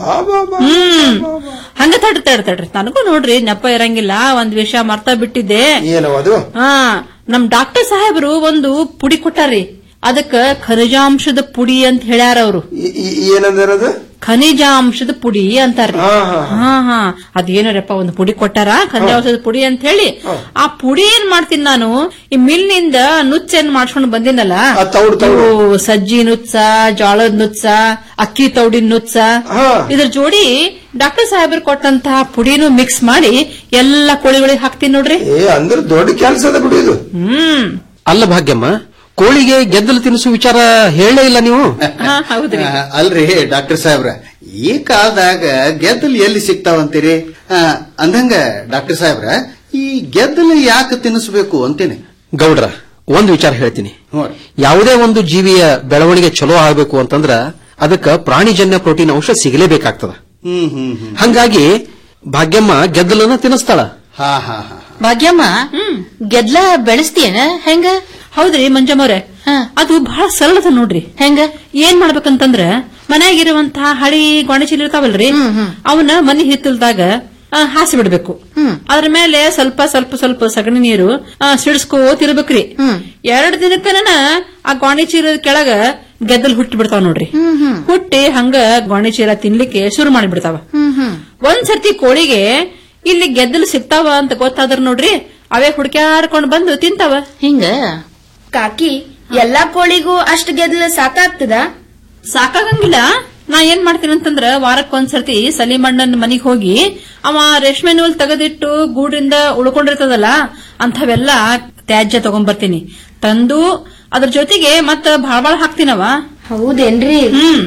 ಹ್ಮ್ ಹಂಗ ತಡ್ ತಡ್ ತಡ್ರಿ ನನಗೂ ನೋಡ್ರಿ ನೆಪ ಇರಂಗಿಲ್ಲ ಒಂದ್ ವಿಷಯ ಮರ್ತ ಬಿಟ್ಟಿದ್ದೆ ಏನವದು ಹಾ ನಮ್ ಡಾಕ್ಟರ್ ಸಾಹೇಬರು ಒಂದು ಪುಡಿ ಕೊಟ್ಟಾರ್ರಿ ಅದಕ್ಕ ಖನಿಜಾಂಶದ ಪುಡಿ ಅಂತ ಹೇಳ್ಯಾರ ಅವರು ಏನಂದಿರೋದು ಖನಿಜಾಂಶದ ಪುಡಿ ಅಂತಾರ್ರಿ ಹಾ ಹಾ ಅದೇನರಪ್ಪ ಒಂದು ಪುಡಿ ಕೊಟ್ಟಾರ ಖನಿಜಾಂಶದ ಪುಡಿ ಅಂತ ಹೇಳಿ ಆ ಪುಡಿ ಏನ್ ಮಾಡ್ತೀನಿ ನಾನು ಈ ಮಿಲ್ನಿಂದ ನುಚ್ಚೇನ್ ಮಾಡ್ಸ್ಕೊಂಡ್ ಬಂದಿನಲ್ಲ ಇವು ಸಜ್ಜಿ ನುಚ್ಚ ಜೋಳದ ನುಚ್ಚ ಅಕ್ಕಿ ತೌಡಿನ ನುಚ್ಚ ಇದ್ರ ಜೋಡಿ ಡಾಕ್ಟರ್ ಸಾಹೇಬರು ಕೊಟ್ಟಂತಹ ಪುಡಿನೂ ಮಿಕ್ಸ್ ಮಾಡಿ ಎಲ್ಲಾ ಕೋಳಿಗಳಿಗೆ ಹಾಕ್ತೀನಿ ನೋಡ್ರಿ ಏ ಅಂದ್ರೆ ದೊಡ್ಡ ಕೆಲಸದ ಬಿಡುದು ಹ್ಮ್ ಅಲ್ಲ ಭಾಗ್ಯಮ್ಮ ಕೋಳಿಗೆ ಗೆದ್ದಲು ತಿನಿಸು ವಿಚಾರ ಹೇಳೇ ಇಲ್ಲ ನೀವು ಹೌದ್ರಿ ಆ, ಅಲ್ರಿ ಡಾಕ್ಟರ್ ಸಾಹೇಬ್ರ ಈ ಕಾಲದಾಗ ಗೆದ್ದಲು ಎಲ್ಲಿ ಸಿಗ್ತಾವಂತೀರಿ ಆ, ಅಂದಂಗ ಡಾಕ್ಟರ್ ಸಾಹೇಬ್ರ ಈ ಗೆದ್ದಲು ಯಾಕೆ ತಿನ್ನಿಸ್ಬೇಕು ಅಂತೇನೆ ಗೌಡ್ರ ಒಂದು ವಿಚಾರ ಹೇಳ್ತೀನಿ ಯಾವುದೇ ಒಂದು ಜೀವಿಯ ಬೆಳವಣಿಗೆ ಚಲೋ ಆಗಬೇಕು ಅಂತಂದ್ರ ಅದಕ್ಕ ಪ್ರಾಣಿಜನ್ಯ ಪ್ರೋಟೀನ್ ಅಂಶ ಸಿಗಲೇಬೇಕಾಗ್ತದ ಹ್ಮ್ ಹ್ಮ್ ಹ್ಮ್ ಹಂಗಾಗಿ ಭಾಗ್ಯಮ್ಮ ಗೆದ್ದಲನ್ನ ತಿನ್ನಿಸ್ತಾಳ ಹಾ ಹಾ ಹಾ ಭಾಗ್ಯಮ್ಮ ಗೆದ್ಲ ಬೆಳೆಸ್ತೀಯನ ಹೆಂಗ ಹೌದ್ರಿ ಮಂಜಮ್ಮವ್ರೆ ಅದು ಬಹಳ ಸರಳದ ನೋಡ್ರಿ ಹೆಂಗ ಏನ್ ಮಾಡ್ಬೇಕಂತಂದ್ರ ಮನ್ಯಾಗಿರುವಂತಹ ಹಳಿ ಗೋಣಿಚೀಲ ಇರ್ತಾವಲ್ರಿ ಅವನ್ನ ಮನಿ ಹಿತ್ತಲ್ದಾಗ ಆ, ಹಾಸಿ ಬಿಡ್ಬೇಕು ಅದ್ರ ಮೇಲೆ ಸ್ವಲ್ಪ ಸ್ವಲ್ಪ ಸ್ವಲ್ಪ ಸಗಣಿ ನೀರು ಆ, ಸಿಡಿಸ್ಕೋತಿರ್ಬೇಕ್ರಿ ಎರಡ್ ದಿನಕ್ಕನ ಆ ಗೋಣಿ ಚೀಲದ ಕೆಳಗ ಗೆದ್ದಲ್ ಹುಟ್ಟಿ ಬಿಡ್ತಾವ ನೋಡ್ರಿ ಹುಟ್ಟಿ ಹಂಗ ಗೋಣಿ ಚೀಲ ತಿನ್ಲಿಕ್ಕೆ ಶುರು ಮಾಡಿಬಿಡ್ತಾವ ಒಂದ್ ಸರ್ತಿ ಕೋಳಿಗೆ ಇಲ್ಲಿ ಗೆದ್ದಲು ಸಿಗ್ತಾವ ಅಂತ ಗೊತ್ತಾದ್ರ ನೋಡ್ರಿ ಅವೇ ಹುಡ್ಕ್ಯಾಡ್ಕೊಂಡ್ ಬಂದು ತಿಂತಾವ ಹಿಂಗ ಕಾಕಿ ಎಲ್ಲಾ ಕೋಳಿಗೂ ಅಷ್ಟ್ ಗೆದ್ಲ ಸಾಕಾಗ್ತದ ಸಾಕಾಗಂಗಿಲ್ಲ ನಾ ಏನ್ ಮಾಡ್ತೀನಿ ಅಂತಂದ್ರ ವಾರಕ್ ಒಂದ್ಸರ್ತಿ ಸಲೀಮಣ್ಣನ್ ಮನಿಗ್ ಹೋಗಿ ಅವ ರೇಷ್ಮೆ ನೂಲ್ ತೆಗೆದಿಟ್ಟು ಗೂಡ್ರಿಂದ ಉಳ್ಕೊಂಡಿರ್ತದಲ್ಲ ಅಂಥವೆಲ್ಲ ತ್ಯಾಜ್ಯ ತಗೊಂಡ್ಬರ್ತೀನಿ ತಂದು ಅದ್ರ ಜೊತೆಗೆ ಮತ್ತ ಭಾಳ ಭಾಳ ಹಾಕ್ತೀನವ ಹೌದೇನ್ರಿ ಹ್ಮ್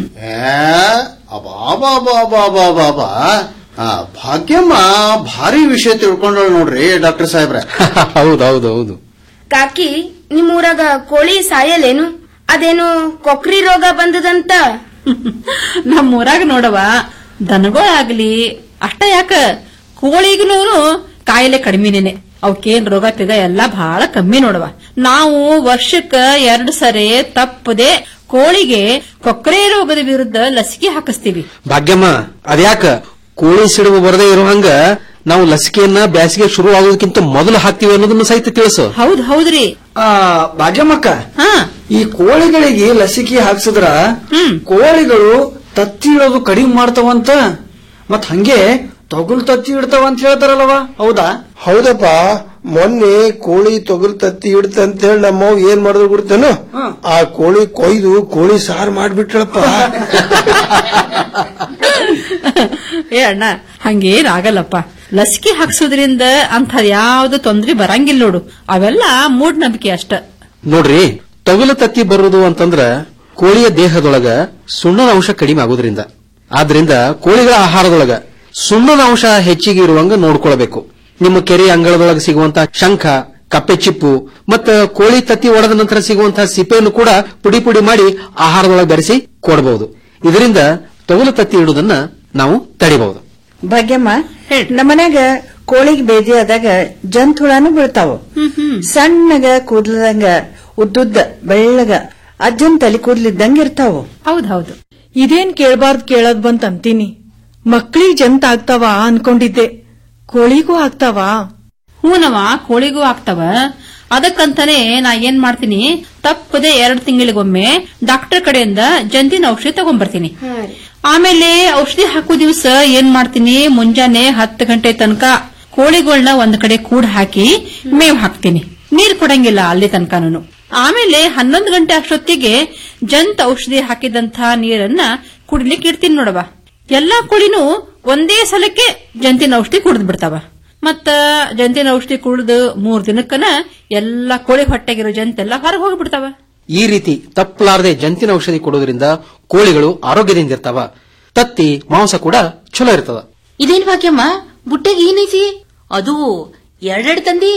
ಅಬಾಬಾಬಾಬಾಬಾಬಾ ಆ, ಭಾಗ್ಯಮ್ಮ ಭಾರಿ ವಿಷಯ ತಿಳ್ಕೊಂಡಳು ನೋಡ್ರಿ ಡಾಕ್ಟರ್ ಸಾಹೇಬ್ರ ಹೌದೌದು ಹೌದು ಕಾಕಿ ನಿಮ್ಮೂರಾಗ ಕೋಳಿ ಸಾಯಲೇನು ಅದೇನು ಕೊಕ್ರಿ ರೋಗ ಬಂದದಂತ ನಮ್ ಊರಾಗ ನೋಡವ ದನಗಳಾಗ್ಲಿ ಅಷ್ಟ ಯಾಕ ಕೋಳಿಗೂ ಕಾಯಿಲೆ ಕಡಿಮೆನೇನೆ ಅವಕ್ಕೇನ್ ರೋಗ ಪಿಗ ಎಲ್ಲಾ ಬಹಳ ಕಮ್ಮಿ ನೋಡವ ನಾವು ವರ್ಷಕ್ಕ ಎರಡು ಸರಿ ತಪ್ಪದೆ ಕೋಳಿಗೆ ಕೊಕ್ಕರೆ ರೋಗದ ವಿರುದ್ಧ ಲಸಿಕೆ ಹಾಕಿಸ್ತೀವಿ ಭಾಗ್ಯಮ್ಮ ಅದ್ಯಾಕ ಕೋಳಿ ಸಿಡುಬು ಬರದೇ ಇರೋ ಹಂಗ ನಾವು ಲಸಿಕೆಯನ್ನ ಬ್ಯಾಸಿಗೆ ಶುರು ಆಗೋದಕ್ಕಿಂತ ಮೊದಲು ಹಾಕ್ತಿವಿ ಅನ್ನೋದನ್ನ ಸಹಿತ ತಿಳಿಸು ಹೌದ್ ಹೌದ್ರಿ ಆ ಭಾಗ್ಯಮ್ಮಕ್ಕ ಈ ಕೋಳಿಗಳಿಗೆ ಲಸಿಕೆ ಹಾಕ್ಸಿದ್ರ ಕೋಳಿಗಳು ತತ್ತಿ ಇಡೋದು ಕಡಿಮೆ ಮಾಡ್ತಾವಂತ ಮತ್ ಹಂಗೆ ತೊಗುಲ್ ತತ್ತಿ ಇಡ್ತಾವ ಅಂತ ಹೇಳ್ತಾರಲ್ಲವ ಹೌದಾ ಹೌದಪ್ಪ ಮೊನ್ನೆ ಕೋಳಿ ತೊಗಲ್ ತತ್ತಿ ಇಡ್ತಂತ ಹೇಳಿ ನಮ್ಮವ್ ಏನ್ ಮಾಡಿದ್ರು ಗುರ್ತೇನು ಆ ಕೋಳಿ ಕೊಯ್ದು ಕೋಳಿ ಸಾರು ಮಾಡ್ಬಿಟ್ರಪ್ಪ ಏ ಅಣ್ಣ ಹಂಗೇನ್ ಆಗಲ್ಲಪ್ಪ ಲಸಿಕೆ ಹಾಕ್ಸೋದ್ರಿಂದ ಅಂತ ಯಾವ್ದು ತೊಂದ್ರೆ ಬರಂಗಿಲ್ಲ ನೋಡು ಅವೆಲ್ಲ ಮೂಢನಂಬಿಕೆ ಅಷ್ಟ ನೋಡ್ರಿ ತೊಗಲು ತತ್ತಿ ಬರುವುದು ಅಂತಂದ್ರ ಕೋಳಿಯ ದೇಹದೊಳಗ ಸುಣ್ಣದ ಅಂಶ ಕಡಿಮೆ ಆಗೋದ್ರಿಂದ ಆದ್ರಿಂದ ಕೋಳಿಗಳ ಆಹಾರದೊಳಗ ಸುಣ್ಣದ ಅಂಶ ಹೆಚ್ಚಿಗೆ ಇರುವಂಗ ನೋಡ್ಕೊಳ್ಬೇಕು ನಿಮ್ಮ ಕೆರೆ ಅಂಗಳದೊಳಗೆ ಸಿಗುವಂತ ಶಂಖ ಕಪ್ಪೆ ಚಿಪ್ಪು ಮತ್ತ ಕೋಳಿ ತತ್ತಿ ಒಡೆದ ನಂತರ ಸಿಗುವಂತಹ ಸಿಪೆಯನ್ನು ಕೂಡ ಪುಡಿ ಪುಡಿ ಮಾಡಿ ಆಹಾರದೊಳಗೆ ಬೆರೆಸಿ ಕೊಡಬಹುದು ಇದರಿಂದ ತೊಗಲು ತತ್ತಿ ಇಡುವುದನ್ನ ನಾವು ತಡಿಬಹುದು ಭಾಗ್ಯಮ್ಮ ನಮ್ಮನ್ಯಾಗ ಕೋಳಿಗೆ ಬೇದಿ ಆದಾಗ ಜಂತುಳಾನು ಬೀಳ್ತಾವ ಸಣ್ಣಗ ಕೂದ್ಲದಂಗ ಉದ್ದುದ್ದ ಬೆಳ್ಳಗ ಅಜ್ಜನ್ ತಲೆ ಕೂದ್ಲಿದ್ದಂಗ ಇರ್ತಾವ ಹೌದ್ ಹೌದು ಇದೇನ್ ಕೇಳ್ಬಾರ್ದು ಕೇಳೋದ್ ಬಂತ ಅಂತೀನಿ ಮಕ್ಳಿಗ್ ಜಂತ ಆಗ್ತಾವ ಅನ್ಕೊಂಡಿದ್ದೆ ಕೋಳಿಗೂ ಆಗ್ತಾವ ಹೂನವ ಕೋಳಿಗೂ ಆಗ್ತಾವ ಅದಕ್ಕಂತಾನೆ ನಾ ಏನ್ ಮಾಡ್ತೀನಿ ತಪ್ಪದೆ ಎರಡು ತಿಂಗಳಿಗೊಮ್ಮೆ ಡಾಕ್ಟರ್ ಕಡೆಯಿಂದ ಜಂತಿನ ಔಷಧಿ ತಗೊಂಡ್ಬರ್ತೀನಿ ಆಮೇಲೆ ಔಷಧಿ ಹಾಕೋ ದಿವಸ ಏನ್ ಮಾಡ್ತೀನಿ ಮುಂಜಾನೆ ಹತ್ತು ಗಂಟೆ ತನಕ ಕೋಳಿಗಳನ್ನ ಒಂದ್ ಕಡೆ ಕೂಡ್ ಹಾಕಿ ಮೇವ್ ಹಾಕ್ತೀನಿ ನೀರ್ ಕೊಡಂಗಿಲ್ಲ ಅಲ್ಲಿ ತನಕನು ಆಮೇಲೆ ಹನ್ನೊಂದು ಗಂಟೆ ಅಷ್ಟೊತ್ತಿಗೆ ಜಂತ್ ಔಷಧಿ ಹಾಕಿದಂತ ನೀರನ್ನ ಕುಡಿಲಿಕ್ಕೆ ಇಡ್ತೀನಿ ನೋಡವ ಎಲ್ಲಾ ಕೋಳಿನೂ ಒಂದೇ ಸಲಕ್ಕೆ ಜಂತಿನ ಔಷಧಿ ಕುಡಿದ್ ಬಿಡ್ತಾವ ಮತ್ತ ಜಂತಿನ ಔಷಧಿ ಕುಡಿದು ಮೂರ್ ದಿನಕ್ಕನ ಎಲ್ಲಾ ಕೋಳಿ ಹೊಟ್ಟೆಗಿರೋ ಜಂತೆಲ್ಲ ಹೊರಗೆ ಹೋಗ್ಬಿಡ್ತಾವ ಈ ರೀತಿ ತಪ್ಪಲಾರದೆ ಜಂತಿನ ಔಷಧಿ ಕೊಡೋದ್ರಿಂದ ಕೋಳಿಗಳು ಆರೋಗ್ಯದಿಂದ ಇರ್ತಾವ ತತ್ತಿ ಮಾಂಸ ಕೂಡ ಚಲೋ ಇರ್ತದ ಇದೇನ್ ಭಾಗ್ಯಮ್ಮ ಬುಟ್ಟೆಗೆ ಏನೈತಿ ಅದು ಎರಡೆರಡು ತಂದಿ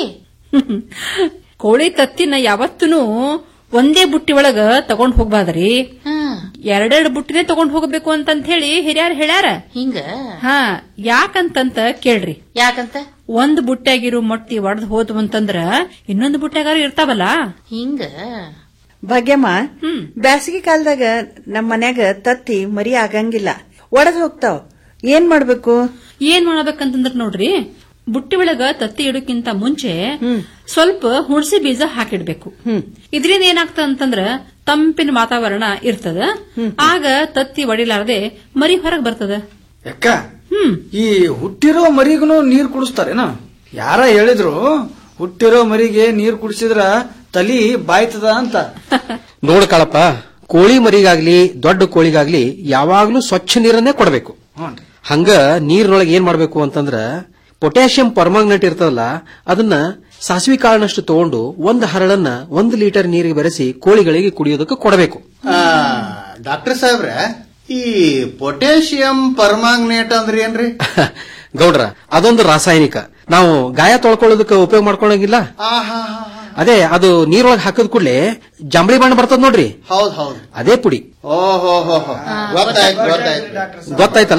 ಕೋಳಿ ತತ್ತಿನ ಯಾವತ್ತೂ ಒಂದೇ ಬುಟ್ಟಿ ಒಳಗ ತಗೊಂಡ್ ಹೋಗ್ಬಾರ್ದ್ರಿ ಎರಡೆರಡು ಬುಟ್ಟಿನೇ ತಗೊಂಡ್ ಹೋಗ್ಬೇಕು ಅಂತಂತ ಹೇಳಿ ಹಿರಿಯರ್ ಹೇಳ್ಯಾರ ಹಿಂಗ ಹಾ ಯಾಕಂತಂತ ಕೇಳ್ರಿ ಯಾಕಂತ ಒಂದ್ ಬುಟ್ಟ್ಯಾಗಿರೋ ಮೊಟ್ಟಿ ಒಡೆದ್ ಹೋದ್ವು ಅಂತಂದ್ರ ಇನ್ನೊಂದು ಬುಟ್ಟ್ಯಾಗಾರು ಇರ್ತಾವಲ್ಲ ಹಿಂಗ ಭಾಗ್ಯಮ್ಮ ಬ್ಯಾಸಿಗೆ ಕಾಲದಾಗ ನಮ್ಮ ಮನ್ಯಾಗ ತತ್ತಿ ಮರಿ ಆಗಂಗಿಲ್ಲ ಒಡೆದ್ ಹೋಗ್ತಾವ ಏನ್ ಮಾಡ್ಬೇಕು ಏನ್ ಮಾಡ್ಬೇಕಂತಂದ್ರ ನೋಡ್ರಿ ಬುಟ್ಟಿ ಒಳಗ ತತ್ತಿ ಇಡೋಕ್ಕಿಂತ ಮುಂಚೆ ಸ್ವಲ್ಪ ಹುಣಸಿ ಬೀಜ ಹಾಕಿಡ್ಬೇಕು ಇದರಿಂದ ಏನಾಗ್ತದ ಅಂತಂದ್ರ ತಂಪಿನ ವಾತಾವರಣ ಇರ್ತದ ಆಗ ತತ್ತಿ ಒಡಿಲಾರದೆ ಮರಿ ಹೊರಗ್ ಬರ್ತದ ಯಾಕ ಈ ಹುಟ್ಟಿರೋ ಮರಿಗೂ ನೀರ್ ಕುಡಿಸ್ತಾರೇನ ಯಾರ ಹೇಳಿದ್ರು ಹುಟ್ಟಿರೋ ಮರಿಗೆ ನೀರ್ ಕುಡಿಸಿದ್ರ ತಲಿ ಬಾಯ್ತದ ಅಂತ ನೋಡ ಕಾಳಪ್ಪ ಕೋಳಿ ಮರಿಗಾಗ್ಲಿ ದೊಡ್ಡ ಕೋಳಿಗಾಗ್ಲಿ ಯಾವಾಗ್ಲೂ ಸ್ವಚ್ಛ ನೀರನ್ನೇ ಕೊಡಬೇಕು ಹಂಗ ನೀರಿನೊಳಗೆ ಏನ್ ಮಾಡ್ಬೇಕು ಅಂತಂದ್ರ ಪೊಟ್ಯಾಷಿಯಂ ಪರ್ಮಾಂಗನೇಟ್ ಇರ್ತದಲ್ಲ ಅದನ್ನ ಸಾಸಿವೆ ಕಾಳಿನಷ್ಟು ತಗೊಂಡು ಒಂದು ಹರಳನ್ನ ಒಂದು ಲೀಟರ್ ನೀರಿಗೆ ಬೆರೆಸಿ ಕೋಳಿಗಳಿಗೆ ಕುಡಿಯೋದಕ್ಕೆ ಕೊಡಬೇಕು ಡಾಕ್ಟರ್ ಸಾಹೇಬ್ರ ಈ ಪೊಟ್ಯಾಷಿಯಂ ಪರ್ಮಾಂಗನೇಟ್ ಅಂದ್ರೆ ಏನ್ರಿ ಗೌಡ್ರ ಅದೊಂದು ರಾಸಾಯನಿಕ ನಾವು ಗಾಯ ತೊಳ್ಕೊಳ್ಳೋದಕ್ಕೆ ಉಪಯೋಗ ಮಾಡ್ಕೊಳಂಗಿಲ್ಲ ಅದೇ ಅದು ನೀರೊಳಗೆ ಹಾಕಿದ ಕೂಡಲೇ ಜಾಂಬಳಿ ಬಣ್ಣ ಬರ್ತದ ನೋಡ್ರಿ ಹೌದ್ ಹೌದ್ ಅದೇ ಪುಡಿ ಓಹೋ ಹೋ ಹೋ ಗೊತ್ತಾಯ್ತು ಗೊತ್ತಾಯ್ತು ಗೊತ್ತಾಯ್ತಲ್ಲ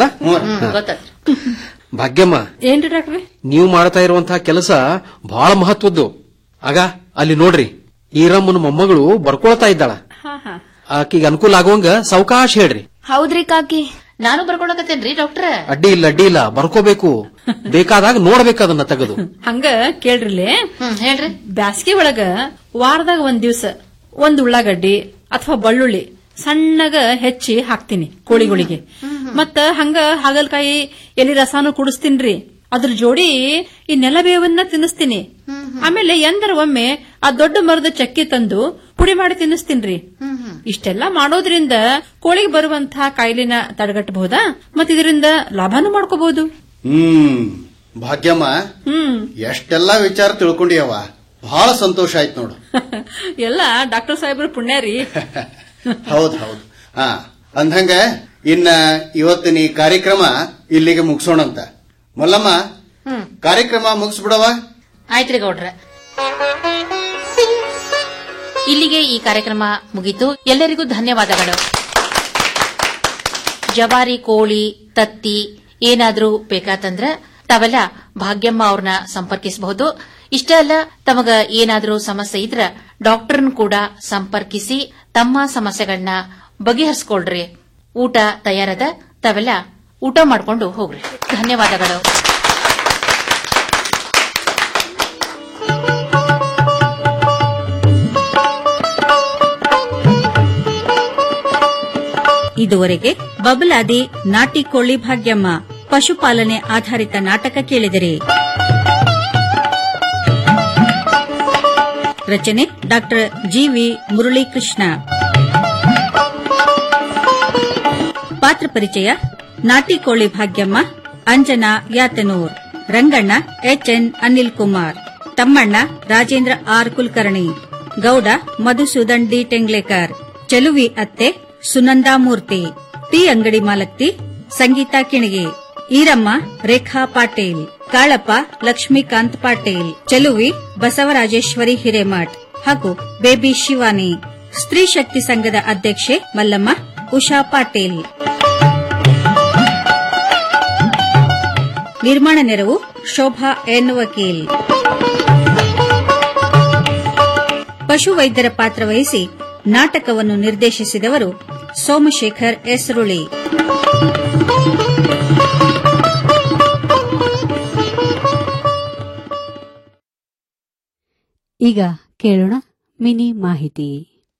ಭಾಗ್ಯಮ್ಮ ಏನ್ರಿ ಡಾಕ್ಟ್ರೆ ನೀವು ಮಾಡ್ತಾ ಇರುವಂತಹ ಕೆಲಸ ಬಹಳ ಮಹತ್ವದ್ದು ಆಗ ಅಲ್ಲಿ ನೋಡ್ರಿ ಈರಮ್ಮನ ಮೊಮ್ಮಗಳು ಬರ್ಕೊಳ್ತಾ ಇದ್ದಾಳ ಹಾ ಹಾ ಆಕಿಗೆ ಅನುಕೂಲ ಆಗುವಂಗ ಸಾವಕಾಶ ಹೇಳ್ರಿ ಹೌದ್ರಿ ಕಾಕಿ ನಾನು ಬರ್ಕೊಳಕತ್ತೇನ್ರಿ ಡಾಕ್ಟ್ರ ಅಡ್ಡಿ ಇಲ್ಲ ಅಡ್ಡಿ ಇಲ್ಲ ಬರ್ಕೋಬೇಕು ಬೇಕಾದಾಗ ನೋಡ್ಬೇಕು ಅದನ್ನ ತೆಗೆದು ಹಂಗ ಕೇಳ್ರಿಲೆ ಹೇಳ್ರಿ ಬ್ಯಾಸ್ಗಿ ಒಳಗ ವಾರದಾಗ ಒಂದ್ ದಿವ್ಸ ಒಂದ್ ಉಳ್ಳಾಗಡ್ಡಿ ಅಥವಾ ಬೆಳ್ಳುಳ್ಳಿ ಸಣ್ಣಗ ಹೆಚ್ಚಿ ಹಾಕ್ತೀನಿ ಕೋಳಿಗಳಿಗೆ ಮತ್ತ ಹಂಗ ಹಾಗಲ್ಕಾಯಿ ಎಲಿ ರಸಾನು ಕುಡಿಸ್ತೀನ್ರಿ ಅದ್ರ ಜೋಡಿ ಈ ನೆಲಬೇವನ್ನ ತಿನ್ನಿಸ್ತೀನಿ ಆಮೇಲೆ ಎಂದರ ಒಮ್ಮೆ ಆ ದೊಡ್ಡ ಮರದ ಚಕ್ಕಿ ತಂದು ಪುಡಿ ಮಾಡಿ ತಿನ್ನಿಸ್ತೀನ್ರಿ ಇಷ್ಟೆಲ್ಲ ಮಾಡೋದ್ರಿಂದ ಕೋಳಿಗೆ ಬರುವಂತಹ ಕಾಯಿಲೆನ ತಡೆಗಟ್ಟಬಹುದಾ ಮತ್ತ ಇದರಿಂದ ಲಾಭನೂ ಮಾಡ್ಕೋಬಹುದು ಹ್ಮ್ ಭಾಗ್ಯಮ್ಮ ಹ್ಮ್ ಎಷ್ಟೆಲ್ಲಾ ವಿಚಾರ ತಿಳ್ಕೊಂಡಿಯವ ಬಹಳ ಸಂತೋಷ ಆಯ್ತು ನೋಡು ಎಲ್ಲ ಡಾಕ್ಟರ್ ಸಾಹೇಬ್ರ ಪುಣ್ಯ ರೀ ಹೌದ್ ಹೌದು ಹಾ ಅಂದಂಗ ಇನ್ನ ಇವತ್ತಿನ ಈ ಕಾರ್ಯಕ್ರಮ ಇಲ್ಲಿಗೆ ಮುಗಿಸೋಣಂತ ಮಲ್ಲಮ್ಮ ಕಾರ್ಯಕ್ರಮ ಮುಗಿಸ್ಬಿಡವ ಆಯ್ತ್ರಿ ಗೌಡ್ರ ಇಲ್ಲಿಗೆ ಈ ಕಾರ್ಯಕ್ರಮ ಮುಗೀತು ಎಲ್ಲರಿಗೂ ಧನ್ಯವಾದಗಳು ಜವಾರಿ ಕೋಳಿ ತತ್ತಿ ಏನಾದ್ರೂ ಬೇಕಾತಂದ್ರ ತಾವೆಲ್ಲ ಭಾಗ್ಯಮ್ಮ ಅವ್ರನ್ನ ಸಂಪರ್ಕಿಸಬಹುದು ಇಷ್ಟ ಅಲ್ಲ ತಮಗ ಏನಾದ್ರೂ ಸಮಸ್ಯೆ ಇದ್ರ ಡಾಕ್ಟರ್ನ್ ಕೂಡ ಸಂಪರ್ಕಿಸಿ ತಮ್ಮ ಸಮಸ್ಯೆಗಳನ್ನ ಬಗೆಹರಿಸ್ಕೊಳ್ರಿ ಊಟ ತಯಾರದ ತಾವೆಲ್ಲ ಊಟ ಮಾಡ್ಕೊಂಡು ಹೋಗ್ರಿ ಧನ್ಯವಾದಗಳು ಇದುವರೆಗೆ ಬಬಲಾದಿ ನಾಟಿ ಕೋಳಿ ಭಾಗ್ಯಮ್ಮ ಪಶುಪಾಲನೆ ಆಧಾರಿತ ನಾಟಕ ಕೇಳಿದಿರಿ ರಚನೆ ಡಾಕ್ಟರ್ ಜಿವಿ ಮುರಳೀಕೃಷ್ಣ ಪಾತ್ರ ಪರಿಚಯ ನಾಟಿ ಕೋಳಿ Bhagyamma Anjana Yatanur Ranganna HN Anil Kumar Thammanna Rajendra R Kulkarni Gowda Madhusudan D Tenglekar Cheluvi ಅತ್ತೆ ಸುನಂದಾ ಮೂರ್ತಿ ಟೀ ಅಂಗಡಿ ಮಾಲಕ್ತಿ ಸಂಗೀತಾ ಕಿಣಗಿ ಈರಮ್ಮ ರೇಖಾ ಪಾಟೀಲ್ ಕಾಳಪ್ಪ ಲಕ್ಷ್ಮೀಕಾಂತ್ ಪಾಟೀಲ್ ಚೆಲುವಿ ಬಸವರಾಜೇಶ್ವರಿ ಹಿರೇಮಠ್ ಹಾಗೂ ಬೇಬಿ ಶಿವಾನಿ ಸ್ತ್ರೀ ಶಕ್ತಿ ಸಂಘದ ಅಧ್ಯಕ್ಷೆ ಮಲ್ಲಮ್ಮ ಉಷಾ ಪಾಟೀಲ್ ನಿರ್ಮಾಣ ನೆರವು ಶೋಭಾ ಎನ್ ವಕೀಲ್ ಪಶುವೈದ್ಯರ ಪಾತ್ರ ವಹಿಸಿ ನಾಟಕವನ್ನು ನಿರ್ದೇಶಿಸಿದವರು ಸೋಮಶೇಖರ್ ಎಸ್ರುಳಿ ಈಗ ಕೇಳೋಣ ಮಿನಿ ಮಾಹಿತಿ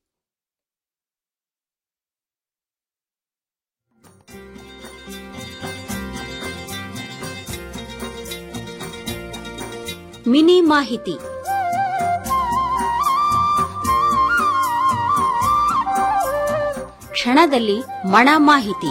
ಮಿನಿ ಮಾಹಿತಿ ಕ್ಷಣದಲ್ಲಿ ಮಣ ಮಾಹಿತಿ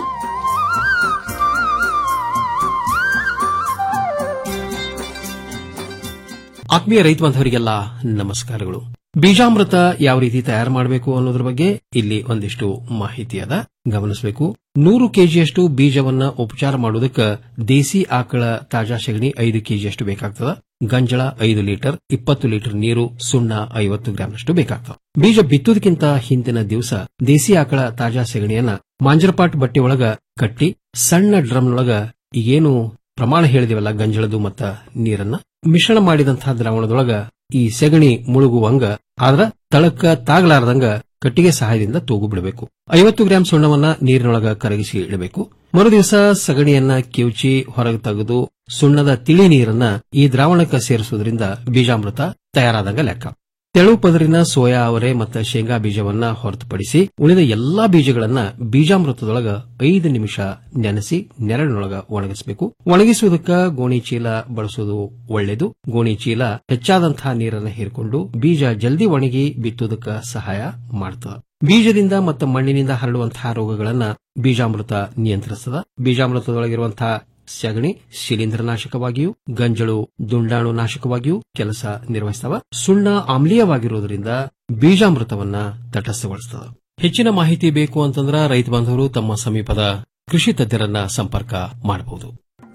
ಆತ್ಮೀಯ ರೈತ ಬಾಂಧವರಿಗೆಲ್ಲ ನಮಸ್ಕಾರಗಳು ಬೀಜಾಮೃತ ಯಾವ ರೀತಿ ತಯಾರು ಮಾಡಬೇಕು ಅನ್ನೋದ್ರ ಬಗ್ಗೆ ಇಲ್ಲಿ ಒಂದಿಷ್ಟು ಮಾಹಿತಿ ಅದ ಗಮನಿಸಬೇಕು ನೂರು ಕೆಜಿಯಷ್ಟು ಬೀಜವನ್ನ ಉಪಚಾರ ಮಾಡೋದಕ್ಕೆ ದೇಸಿ ಆಕಳ ತಾಜಾ ಸಗಣಿ ಐದು ಕೆಜಿಯಷ್ಟು ಬೇಕಾಗ್ತದ ಗಂಜಳ ಐದು ಲೀಟರ್ ಇಪ್ಪತ್ತು ಲೀಟರ್ ನೀರು ಸುಣ್ಣ ಐವತ್ತು ಗ್ರಾಂನಷ್ಟು ಬೇಕಾಗ್ತದೆ ಬೀಜ ಬಿತ್ತುದಕ್ಕಿಂತ ಹಿಂದಿನ ದಿವಸ ದೇಸಿ ಆಕಳ ತಾಜಾ ಸಗಣಿಯನ್ನ ಮಾಂಜರಪಾಟ್ ಬಟ್ಟೆ ಒಳಗ ಕಟ್ಟಿ ಸಣ್ಣ ಡ್ರಮ್ನೊಳಗ ಈಗೇನು ಪ್ರಮಾಣ ಹೇಳಿದಿವಲ್ಲ ಗಂಜಳದು ಮತ್ತ ನೀರನ್ನ ಮಿಶ್ರಣ ಮಾಡಿದಂತಹ ದ್ರಾವಣದೊಳಗ ಈ ಸೆಗಣಿ ಮುಳುಗುವಂಗ ಆದ್ರ ತಳಕ್ಕ ತಾಗಲಾರದಂಗ ಕಟ್ಟಿಗೆ ಸಹಾಯದಿಂದ ತೂಗು ಬಿಡಬೇಕು ಐವತ್ತು ಗ್ರಾಂ ಸುಣ್ಣವನ್ನ ನೀರಿನೊಳಗ ಕರಗಿಸಿ ಇಡಬೇಕು ಮರುದಿವಸ ಸಗಣಿಯನ್ನ ಕಿವುಚಿ ಹೊರಗೆ ತೆಗೆದು ಸುಣ್ಣದ ತಿಳಿ ನೀರನ್ನ ಈ ದ್ರಾವಣಕ್ಕೆ ಸೇರಿಸುವುದರಿಂದ ಬೀಜಾಮೃತ ತಯಾರಾದಂಗ ಲೆಕ್ಕ ತೆಳು ಪದರಿನ ಸೋಯಾ ಅವರೆ ಮತ್ತು ಶೇಂಗಾ ಬೀಜವನ್ನ ಹೊರತುಪಡಿಸಿ ಉಳಿದ ಎಲ್ಲಾ ಬೀಜಗಳನ್ನ ಬೀಜಾಮೃತದೊಳಗ ಐದು ನಿಮಿಷ ನೆನೆಸಿ ನೆರಳಿನೊಳಗ ಒಣಗಿಸಬೇಕು ಒಣಗಿಸುವುದಕ್ಕ ಗೋಣಿ ಚೀಲ ಬಳಸುವುದು ಒಳ್ಳೆಯದು ಗೋಣಿ ಚೀಲ ಹೆಚ್ಚಾದಂತಹ ನೀರನ್ನ ಹೀರಿಕೊಂಡು ಬೀಜ ಜಲ್ದಿ ಒಣಗಿ ಬಿತ್ತುವುದಕ್ಕ ಸಹಾಯ ಮಾಡ್ತದೆ ಬೀಜದಿಂದ ಮತ್ತು ಮಣ್ಣಿನಿಂದ ಹರಡುವಂತಹ ರೋಗಗಳನ್ನ ಬೀಜಾಮೃತ ನಿಯಂತ್ರಿಸ್ತದ ಬೀಜಾಮೃತದೊಳಗಿರುವಂತಹ ಸಗಣಿ ಶಿಲೀಂಧ್ರನಾಶಕವಾಗಿಯೂ ಗಂಜಳು ದುಂಡಾಣು ನಾಶಕವಾಗಿಯೂ ಕೆಲಸ ನಿರ್ವಹಿಸ್ತವ ಸುಣ್ಣ ಆಮ್ಲೀಯವಾಗಿರುವುದರಿಂದ ಬೀಜಾಮೃತವನ್ನ ತಟಸ್ಥಗೊಳಿಸ್ತದ ಹೆಚ್ಚಿನ ಮಾಹಿತಿ ಬೇಕು ಅಂತಂದ್ರ ರೈತ ಬಾಂಧವರು ತಮ್ಮ ಸಮೀಪದ ಕೃಷಿ ತಜ್ಞರನ್ನ ಸಂಪರ್ಕ ಮಾಡಬಹುದು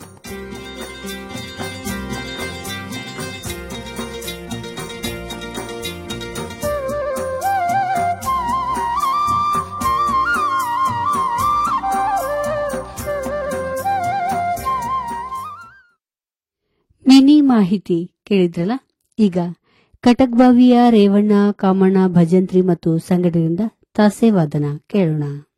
ಮಿನಿ ಮಾಹಿತಿ ಕೇಳಿದ್ರಲ್ಲ ಈಗ ಕಟಕ್ಬಾವಿಯ ರೇವಣ್ಣ ಕಾಮಣ್ಣ ಭಜಂತ್ರಿ ಮತ್ತು ಸಂಘಟನೆಯಿಂದ ತಾಸೆ ವಾದನ ಕೇಳೋಣ